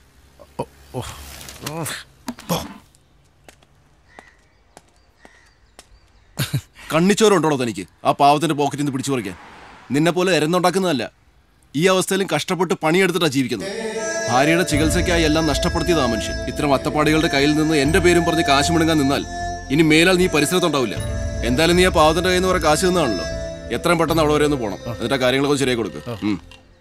കണ്ണിച്ചോരുണ്ടോ തനിക്ക് ആ പാവത്തിന്റെ പോക്കറ്റിൽ നിന്ന് പിടിച്ചു പറിക്കാൻ നിന്നെ പോലെ എരന്നുണ്ടാക്കുന്നതല്ല ഈ അവസ്ഥയിലും കഷ്ടപ്പെട്ട് പണിയെടുത്തിട്ടാണ് ജീവിക്കുന്നത് ഭാര്യയുടെ ചികിത്സയ്ക്കായി എല്ലാം നഷ്ടപ്പെടുത്തിയതാ മനുഷ്യൻ ഇത്തരം അത്തപ്പാടികളുടെ കയ്യിൽ നിന്ന് എന്റെ പേരും പറഞ്ഞ് കാശ് മിണങ്ങാൻ നിന്നാൽ ഇനി മേലാൽ നീ പരിസരത്തുണ്ടാവില്ല എന്തായാലും നീ ആ പാവത്തിന്റെ കയ്യിൽ നിന്ന് കുറെ കാശ് നിന്നാണല്ലോ എത്രയും പെട്ടെന്ന് അവിടെ വരെ ഒന്ന് പോകണം എന്നിട്ട് ആ കാര്യങ്ങളൊക്കെ ശരിയാക്കി കൊടുക്കുക ഉം.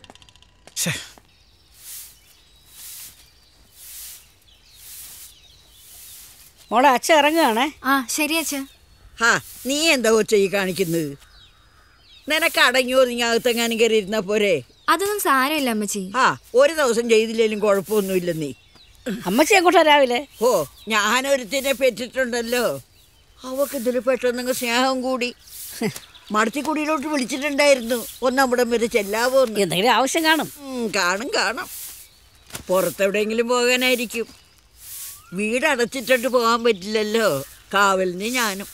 മോളെ അച്ഛൻ ഇറങ്ങുകയാണേ ആ ശരി അച്ഛാ ഹാ നീ എന്താ കൊച്ച ഈ കാണിക്കുന്നത് നിനക്ക് അടങ്ങി ഒതുങ്ങി അകത്തെങ്ങാനും കയറി ഇരുന്നാ പോരെ അതൊന്നും സാരമില്ല അമ്മച്ചി ആ ഒരു ദിവസം ചെയ്തില്ലേലും കുഴപ്പമൊന്നുമില്ല നീ അമ്മച്ചി എങ്ങോട്ടാ രാവിലെ ഓ ഞാനൊരുത്തിനെ പെറ്റിട്ടുണ്ടല്ലോ അവക്ക് ഇതിൽ പെട്ടെന്ന് സ്നേഹം കൂടി മടത്തിക്കുടിയിലോട്ട് വിളിച്ചിട്ടുണ്ടായിരുന്നു ഒന്നവിടം വരെ ചെല്ലാവോ എന്ന് എന്തെങ്കിലും ആവശ്യം കാണും ഉം, കാണും കാണും പുറത്തെവിടെയെങ്കിലും പോകാനായിരിക്കും വീട് അടച്ചിട്ടിട്ട് പോകാൻ പറ്റില്ലല്ലോ കാവലിന് ഞാനും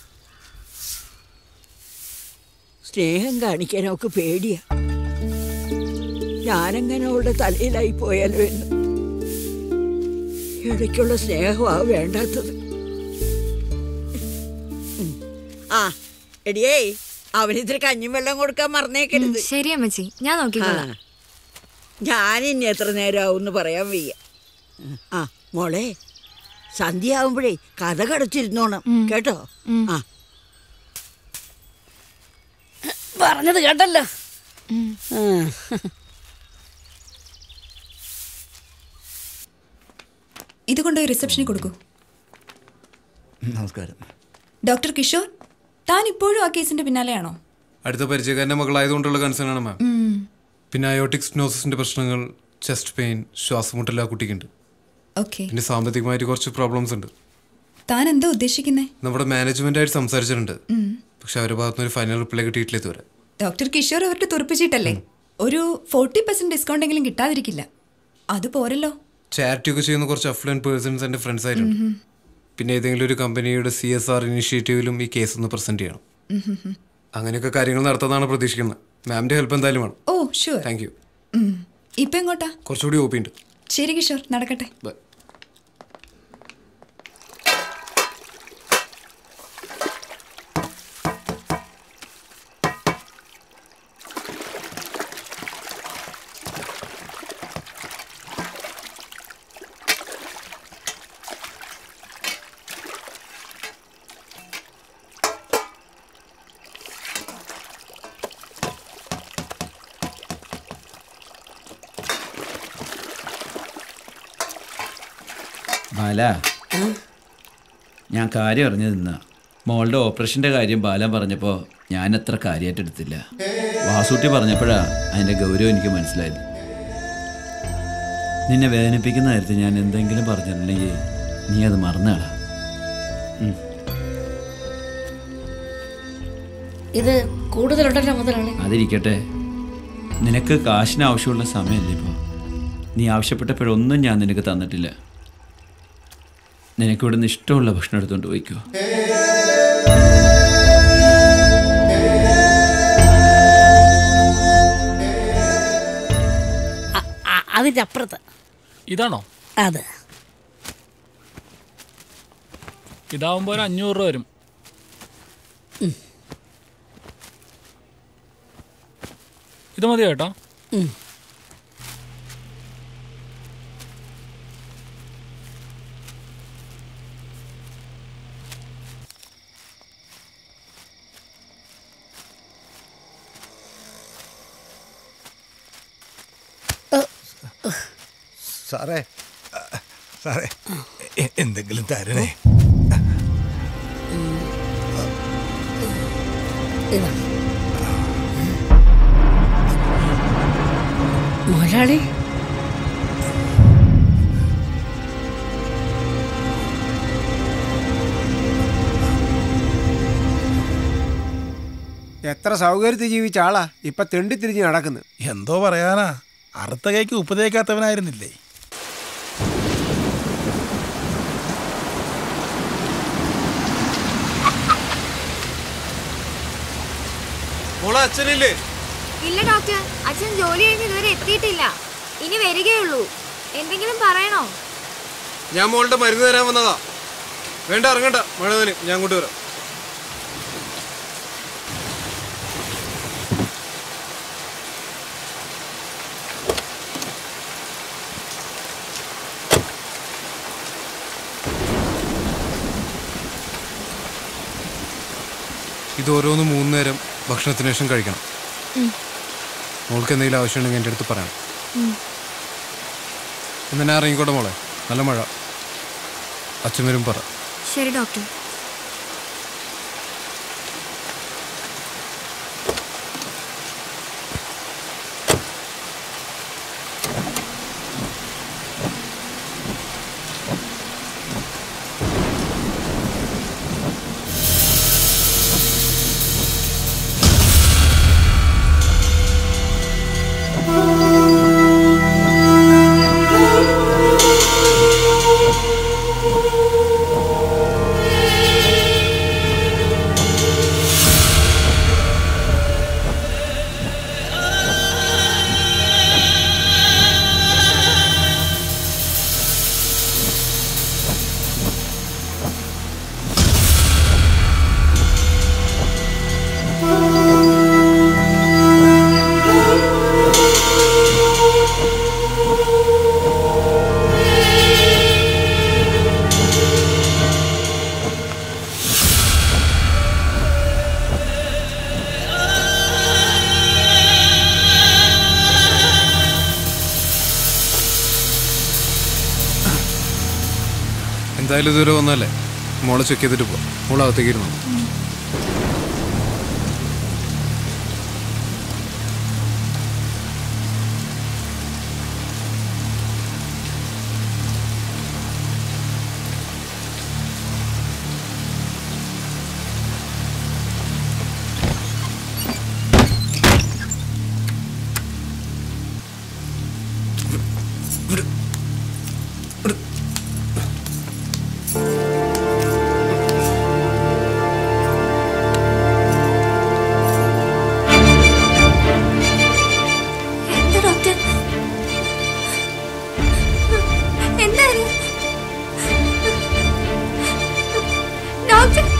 സ്നേഹം കാണിക്കാൻ അവൾക്ക് പേടിയാ ഞാനെങ്ങനെ അവളുടെ തലയിലായി പോയാലോ എന്ന് ഇടയ്ക്കുള്ള സ്നേഹമാ വേണ്ടാത്തത് ഉം. ആ എടിയേ അവനിത്തിരി കഞ്ഞിയും വെള്ളം കൊടുക്കാൻ മറന്നേക്കരുത് ശരി അമ്മച്ചി ഞാൻ നോക്കിക്കോളാം ആ. ഞാൻ ഇനി എത്ര നേരമാവും പറയാൻ വയ്യ ആ മോളെ സന്ധ്യ ആവുമ്പോഴേ കഥ കടച്ചിരുന്നോണം കേട്ടോ ആ പറഞ്ഞത് കേട്ടല്ലോ ആ. ഇത് കൊണ്ടുപോയി റിസപ്ഷനിൽ കൊടുക്കൂ നമസ്കാരം ഡോക്ടർ കിഷോർ താൻ ഇപ്പോഴും ആ കേസിന്റെ പിന്നാലെയാണോ അടുത്ത പരിചയക്കാരൻ്റെ മകളായതുകൊണ്ടുള്ള കൺസേൺ ആണ് മാം ഉം. പിന്നെ അയോട്ടിക് സ്നോസിന്റെ പ്രശ്നങ്ങൾ ചെസ്റ്റ് പെയിൻ ശ്വാസമുട്ടൽ ആ കുട്ടിക്കുണ്ട് ഓക്കെ പിന്നെ സാമ്പത്തികമായിട്ട് കുറച്ച് പ്രോബ്ലംസ് ഉണ്ട് താൻ എന്താ ഉദ്ദേശിക്കുന്നേ നമ്മുടെ മാനേജ്മെന്റായിട്ട് സംസാരിച്ചിട്ടുണ്ട് ഉം. പക്ഷെ അവരുടെ ഭാഗത്തുനിന്ന് ഒരു ഫൈനൽ റിപ്ലൈ കിട്ടിയിട്ടില്ല ഇതുവരെ ഡോക്ടർ കിഷോർ അവർക്ക് തുറപ്പിച്ചിട്ടല്ലേ ഒരു ഫോർട്ടി പെർസെന്റ് ഡിസ്കൗണ്ട് എങ്കിലും കിട്ടാതിരിക്കില്ല അത് പോരല്ലോ ചാരിറ്റി ഒക്കെ ചെയ്യുന്ന കുറച്ച് അഫ്ലുവൻ പേഴ്സൺസ് എൻ്റെ ഫ്രണ്ട്സ് ആയിട്ടുണ്ട് ഉം. പിന്നെ ഏതെങ്കിലും ഒരു കമ്പനിയുടെ സി എസ് ആർ ഇനിഷ്യേറ്റീവിലും ഈ കേസ് ഒന്ന് പ്രസന്റ് ചെയ്യണം ഉം, ഉം, ഉം. അങ്ങനെയൊക്കെ കാര്യങ്ങൾ നടത്താന്നാണ് പ്രതീക്ഷിക്കുന്നത് മാമിന്റെ ഹെൽപ്പ് എന്തായാലും വേണം ഓ ഷുവർ താങ്ക് യു ഇപ്പൊ എങ്ങോട്ടാ കുറച്ചുകൂടി ഒ പി ഉണ്ട് ശരി കിഷോർ നടക്കട്ടെ ബൈ ബാല ഞാൻ കാര്യം അറിഞ്ഞു നിന്ന മോളുടെ ഓപ്പറേഷൻ്റെ കാര്യം ബാലൻ പറഞ്ഞപ്പോൾ ഞാൻ അത്ര കാര്യമായിട്ട് എടുത്തില്ല വാസൂട്ടി പറഞ്ഞപ്പോഴാ അതിൻ്റെ ഗൗരവം എനിക്ക് മനസ്സിലായത് നിന്നെ വേദനിപ്പിക്കുന്ന കാര്യത്തിൽ ഞാൻ എന്തെങ്കിലും പറഞ്ഞിട്ടുണ്ടെങ്കിൽ നീ അത് മറന്നാളാ ഇത് കൂടുതലുണ്ടല്ലോ മുതലാളി അതിരിക്കട്ടെ നിനക്ക് കാശിന് ആവശ്യമുള്ള സമയമല്ലേ ഇപ്പോൾ നീ ആവശ്യപ്പെട്ടപ്പോഴൊന്നും ഞാൻ നിനക്ക് തന്നിട്ടില്ല നിനക്ക് ഇവിടുന്ന് ഇഷ്ടമുള്ള ഭക്ഷണം എടുത്തുകൊണ്ട് പോയിക്കോ അ- അതിന്റെ അപ്പുറത്ത് ഇതാണോ അതെ ഇതാവുമ്പോൾ ഒരു അഞ്ഞൂറ് രൂപ വരും ഇത് മതി കേട്ടോ സാറേ അഹ്, സാറേ എ- എന്തെങ്കിലും തരണേ ഇതാ മുതലാളി എത്ര സൗകര്യത്തിൽ ജീവിച്ച ആളാ ഇപ്പൊ തെണ്ടി തിരിഞ്ഞ് നടക്കുന്നു എന്തോ പറയാനാ അറുത്ത കൈക്ക് ഉപ്പ് തേക്കാത്തവനായിരുന്നില്ലേ മോളെ അച്ഛനില്ലേ ഇല്ല ഡോക്ടർ അച്ഛൻ ജോലി കഴിഞ്ഞ് ഇതുവരെ എത്തിയിട്ടില്ല ഇനി വരികയുള്ളൂ എന്തെങ്കിലും പറയണോ ഞാൻ മോളുടെ മരുന്ന് തരാൻ വന്നതാ വേണ്ട ഇറങ്ങണ്ട മഴ നനയും ഞാൻ കൊണ്ടുവരാം ഇത് ഓരോന്ന് മൂന്ന് നേരം ഭക്ഷണത്തിന് ശേഷം കഴിക്കണം മോൾക്ക് എന്തെങ്കിലും ആവശ്യമുണ്ടെങ്കിൽ എൻ്റെ അടുത്ത് പറയാം എന്നാ ഞാൻ ഇറങ്ങിക്കോട്ടെ മോളെ നല്ല മഴ അച്ഛൻ വരും പറ ശരി ഡോക്ടർ എന്തായാലും ഇതുവരെ വന്നല്ലേ മോളെ ചെക്ക് ചെയ്തിട്ട് പോവാം മോളെ അകത്തേക്ക് ഇരുന്നു എന്താ ഡോക്ടർ എന്താണ് ഡോക്ടർ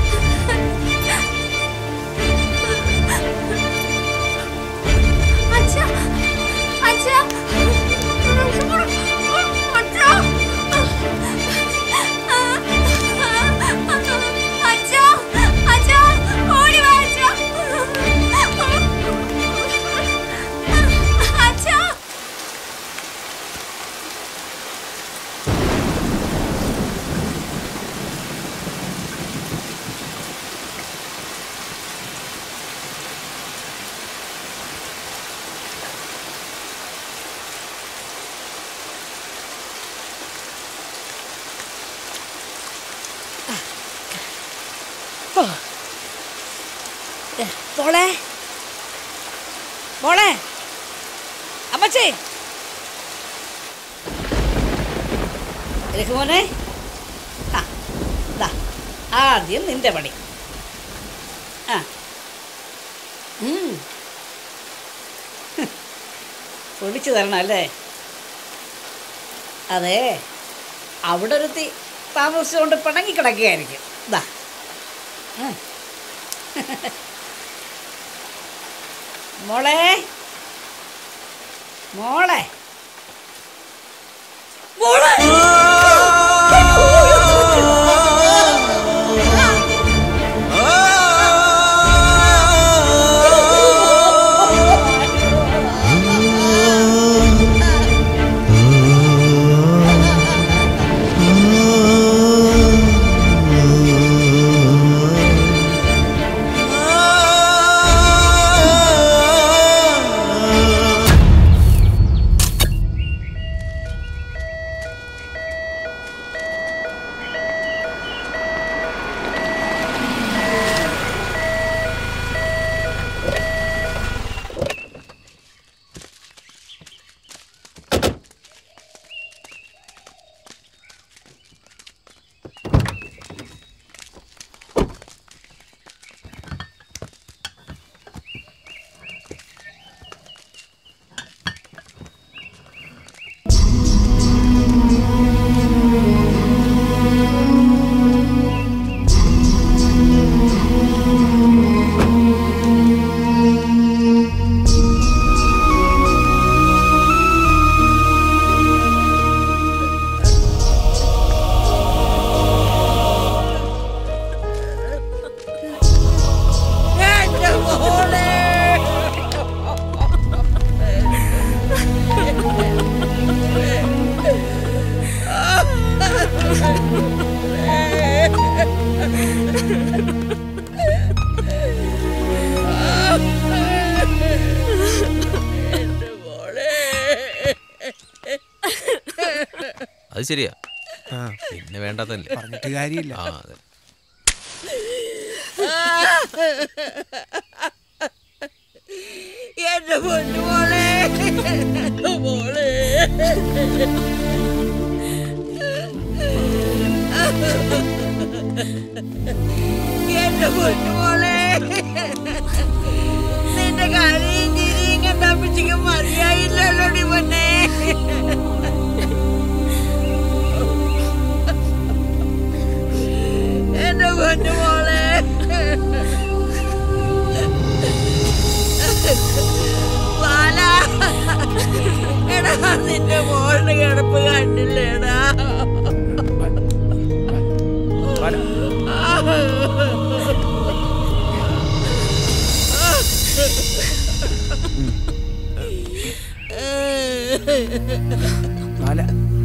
അച്ഛാ അച്ഛാ അച്ഛാ അച്ഛാ അച്ഛാ ഓടി വാ അച്ഛാ അച്ഛാ ഓ. ഏ, മോളെ മോളെ അമ്മച്ചേ രഘുമോനെ ആ ദാ ആദ്യം നിന്റെ പണി ആ ഉം. ഹ്. പൊടിച്ചു തരണം അല്ലേ അതെ അവിടെ ഒരുത്തി താമസിച്ചുകൊണ്ട് പിണങ്ങി കിടക്കുകയായിരിക്കും ദാ ഉം. മോളെ മോളെ മോളെ ആ അത് ശരിയാ ആ. പിന്നെ വേണ്ടാത്തല്ലേ പറഞ്ഞിട്ട് കാര്യമില്ല. ആ അതെ എന്റെ പൊന്നു മോളെ മോളെ എന്റെ പൊന്നു മോളെ നിന്റെ കളിയും ചിരിയും കണ്ടപ്പിച്ചിക്ക് മതിയായില്ലല്ലോടി പൊന്നെ എന്റെ പൊന്നു മോളെ ബാല എടാ നിന്റെ മോളുടെ കിടപ്പ് കണ്ടില്ലേടാ ബാല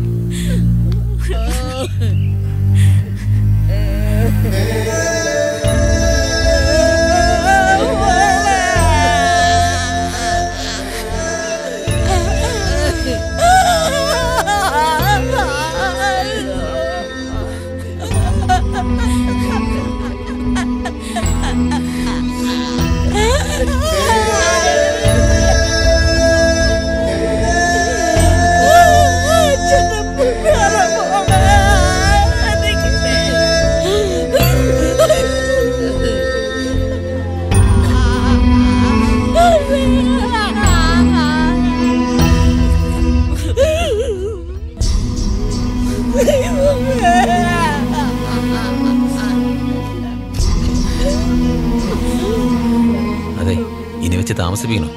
അതെ ഇനി വെച്ച് താമസിപ്പിക്കണം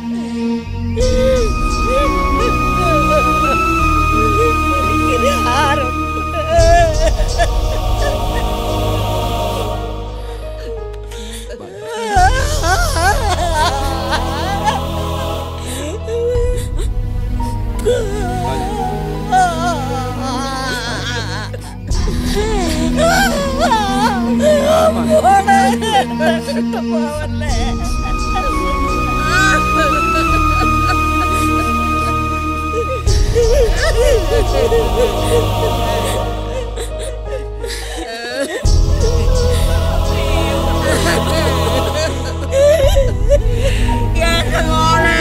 എന്റെ മോളെ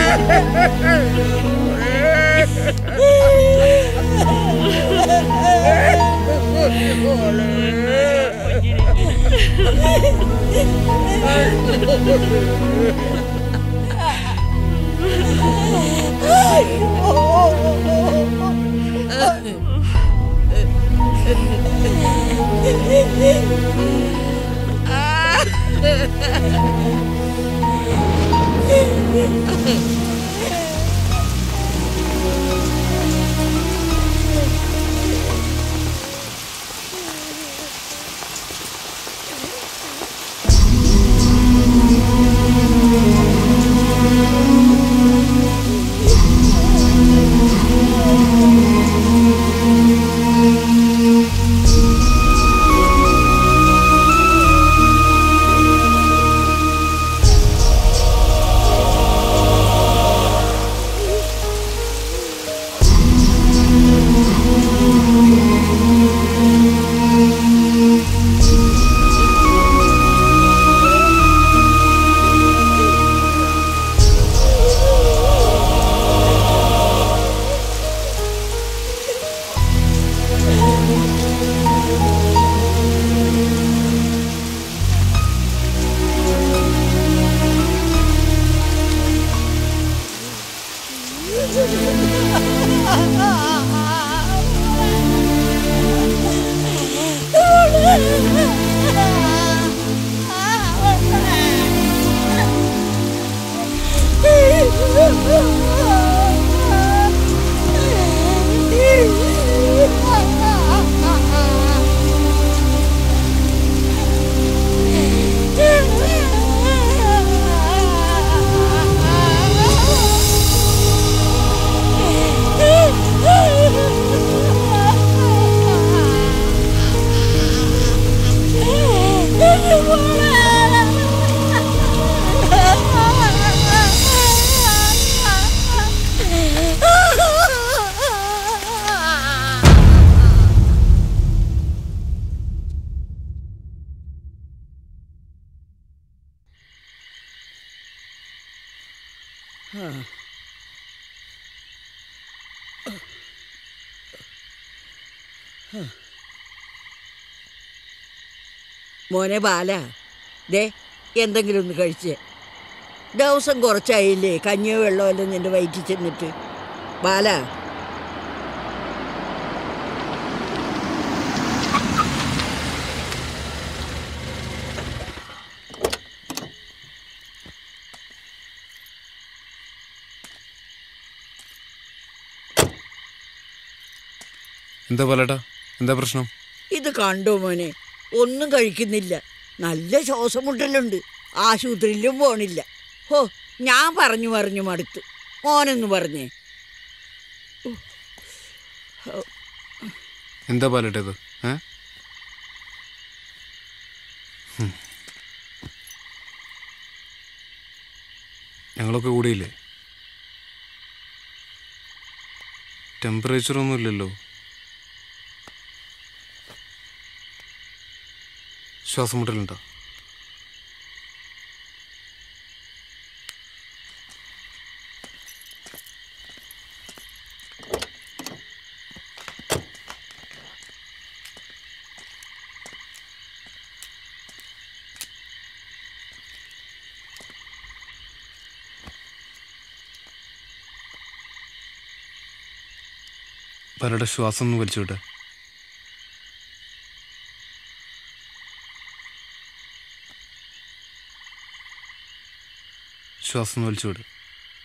മോനെ ബാല ദേ എന്തെങ്കിലും ഒന്ന് കഴിച്ച് ദിവസം കുറച്ചായില്ലേ കഞ്ഞിയോ വെള്ളമോ എല്ലാം നിന്റെ വയറ്റിൽ ചെന്നിട്ട് ബാല എന്താ പറയട്ടാ എന്താ പ്രശ്നം ഇത് കണ്ടോ മോനെ ഒന്നും കഴിക്കുന്നില്ല നല്ല ശ്വാസമുട്ടലുണ്ട് ആശുപത്രിയിലും പോണില്ല ഹോ ഞാൻ പറഞ്ഞു പറഞ്ഞു മടുത്ത് മോനൊന്ന് പറഞ്ഞേ എന്താ പാലട്ടെ ഇത് ഏ ഹും. ഞങ്ങളൊക്കെ കൂടിയില്ലേ ടെമ്പറേച്ചർ ഒന്നും ഇല്ലല്ലോ ശ്വാസം മുട്ടലുണ്ടോ പലരുടെ ശ്വാസം ഒന്ന് വലിച്ചു വിട്ടെ ശ്വാസം ഒന്ന് വലിച്ചു വിട്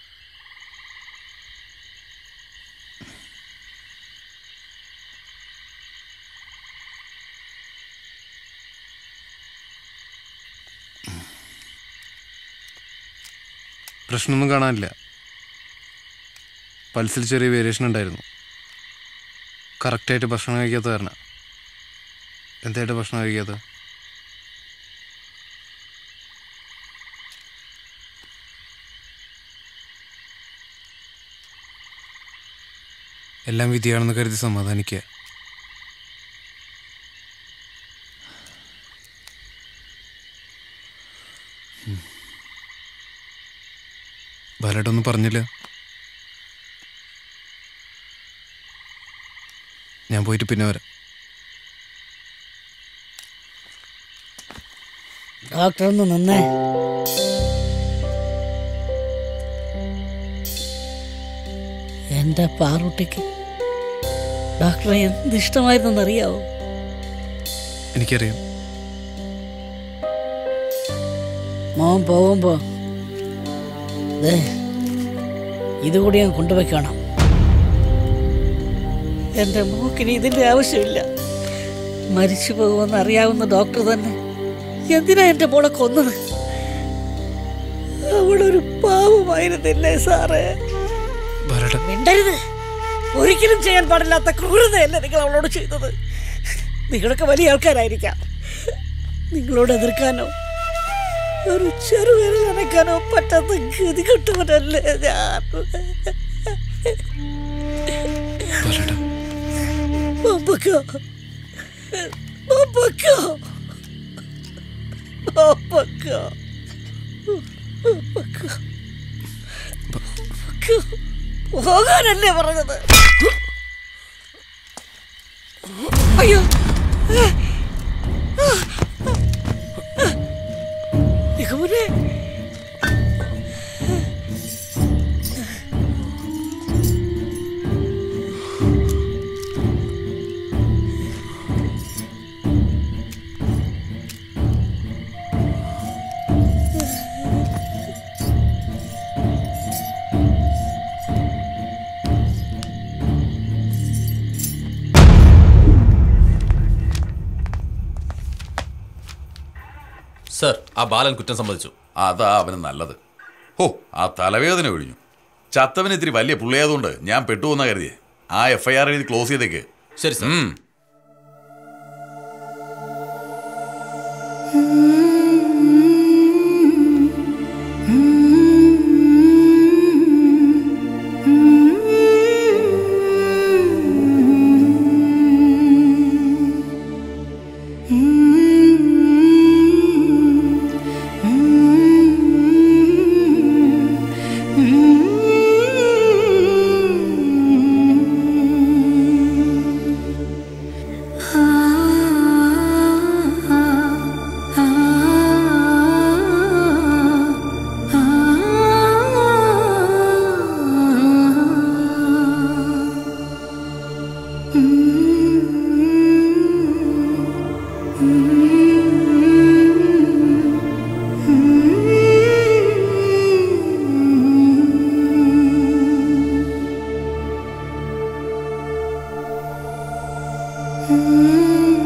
പ്രശ്നമൊന്നും കാണാനില്ല പൾസിൽ ചെറിയ വേരിയേഷൻ ഉണ്ടായിരുന്നു കറക്റ്റായിട്ട് ഭക്ഷണം കഴിക്കാത്ത കാരണം എന്തായിട്ട് ഭക്ഷണം കഴിക്കാത്ത എല്ലാം വിധിയാണെന്ന് കരുതി സമാധാനിക്കുക ഉം. ബാലേട്ടൊന്നും പറഞ്ഞില്ല ഞാൻ പോയിട്ട് പിന്നെ വരാം ഡോക്ടർ ഒന്ന് നിന്നേ എൻ്റെ പാറുട്ടിക്ക് ഡോക്ടറെ എന്ത് ഇഷ്ടമായിരുന്നെന്നറിയാവോ എനിക്കറിയാം മോൻ പോകുമ്പോ ദേ ഇതുകൂടി ഞാൻ കൊണ്ടുവയ്ക്കണം എൻ്റെ മോക്കിന് ഇതിൻ്റെ ആവശ്യമില്ല മരിച്ചു പോകുമെന്ന് അറിയാവുന്ന ഡോക്ടർ തന്നെ എന്തിനാ എൻ്റെ മോളെ കൊന്നത് അവളൊരു പാവമായിരുന്നില്ലേ സാറേ ബാലേട്ട മിണ്ടരുത് ഒരിക്കലും ചെയ്യാൻ പാടില്ലാത്ത ക്രൂരതയല്ലേ നിങ്ങൾ അവളോട് ചെയ്തത് നിങ്ങളൊക്കെ വലിയ ആൾക്കാരായിരിക്കാം നിങ്ങളോട് എതിർക്കാനോ ഒരു ചെറുവിരൽ അനക്കാനോ പറ്റാത്ത ഗതി കിട്ടുവനല്ലേ ഞാൻ പൊക്കോ പൊക്കോ പൊക്കോ പൊക്കോ പൊക്കോ പോകാനല്ലേ പറഞ്ഞത് അയ്യോ നിഗമനെ സർ ആ ബാലൻ കുറ്റം സമ്മതിച്ചു അതാ അവന് നല്ലത് ഹോ ആ തലവേദന ഒഴിഞ്ഞു ചത്തവന് ഇത്തിരി വലിയ പുള്ളിയായതുകൊണ്ട് ഞാൻ പെട്ടുവെന്നാ കരുതിയേ ആ എഫ് ഐ ആർ എഴുതി ക്ലോസ് ചെയ്തേക്ക് ശരി സർ Mm-hmm. Mm-hmm.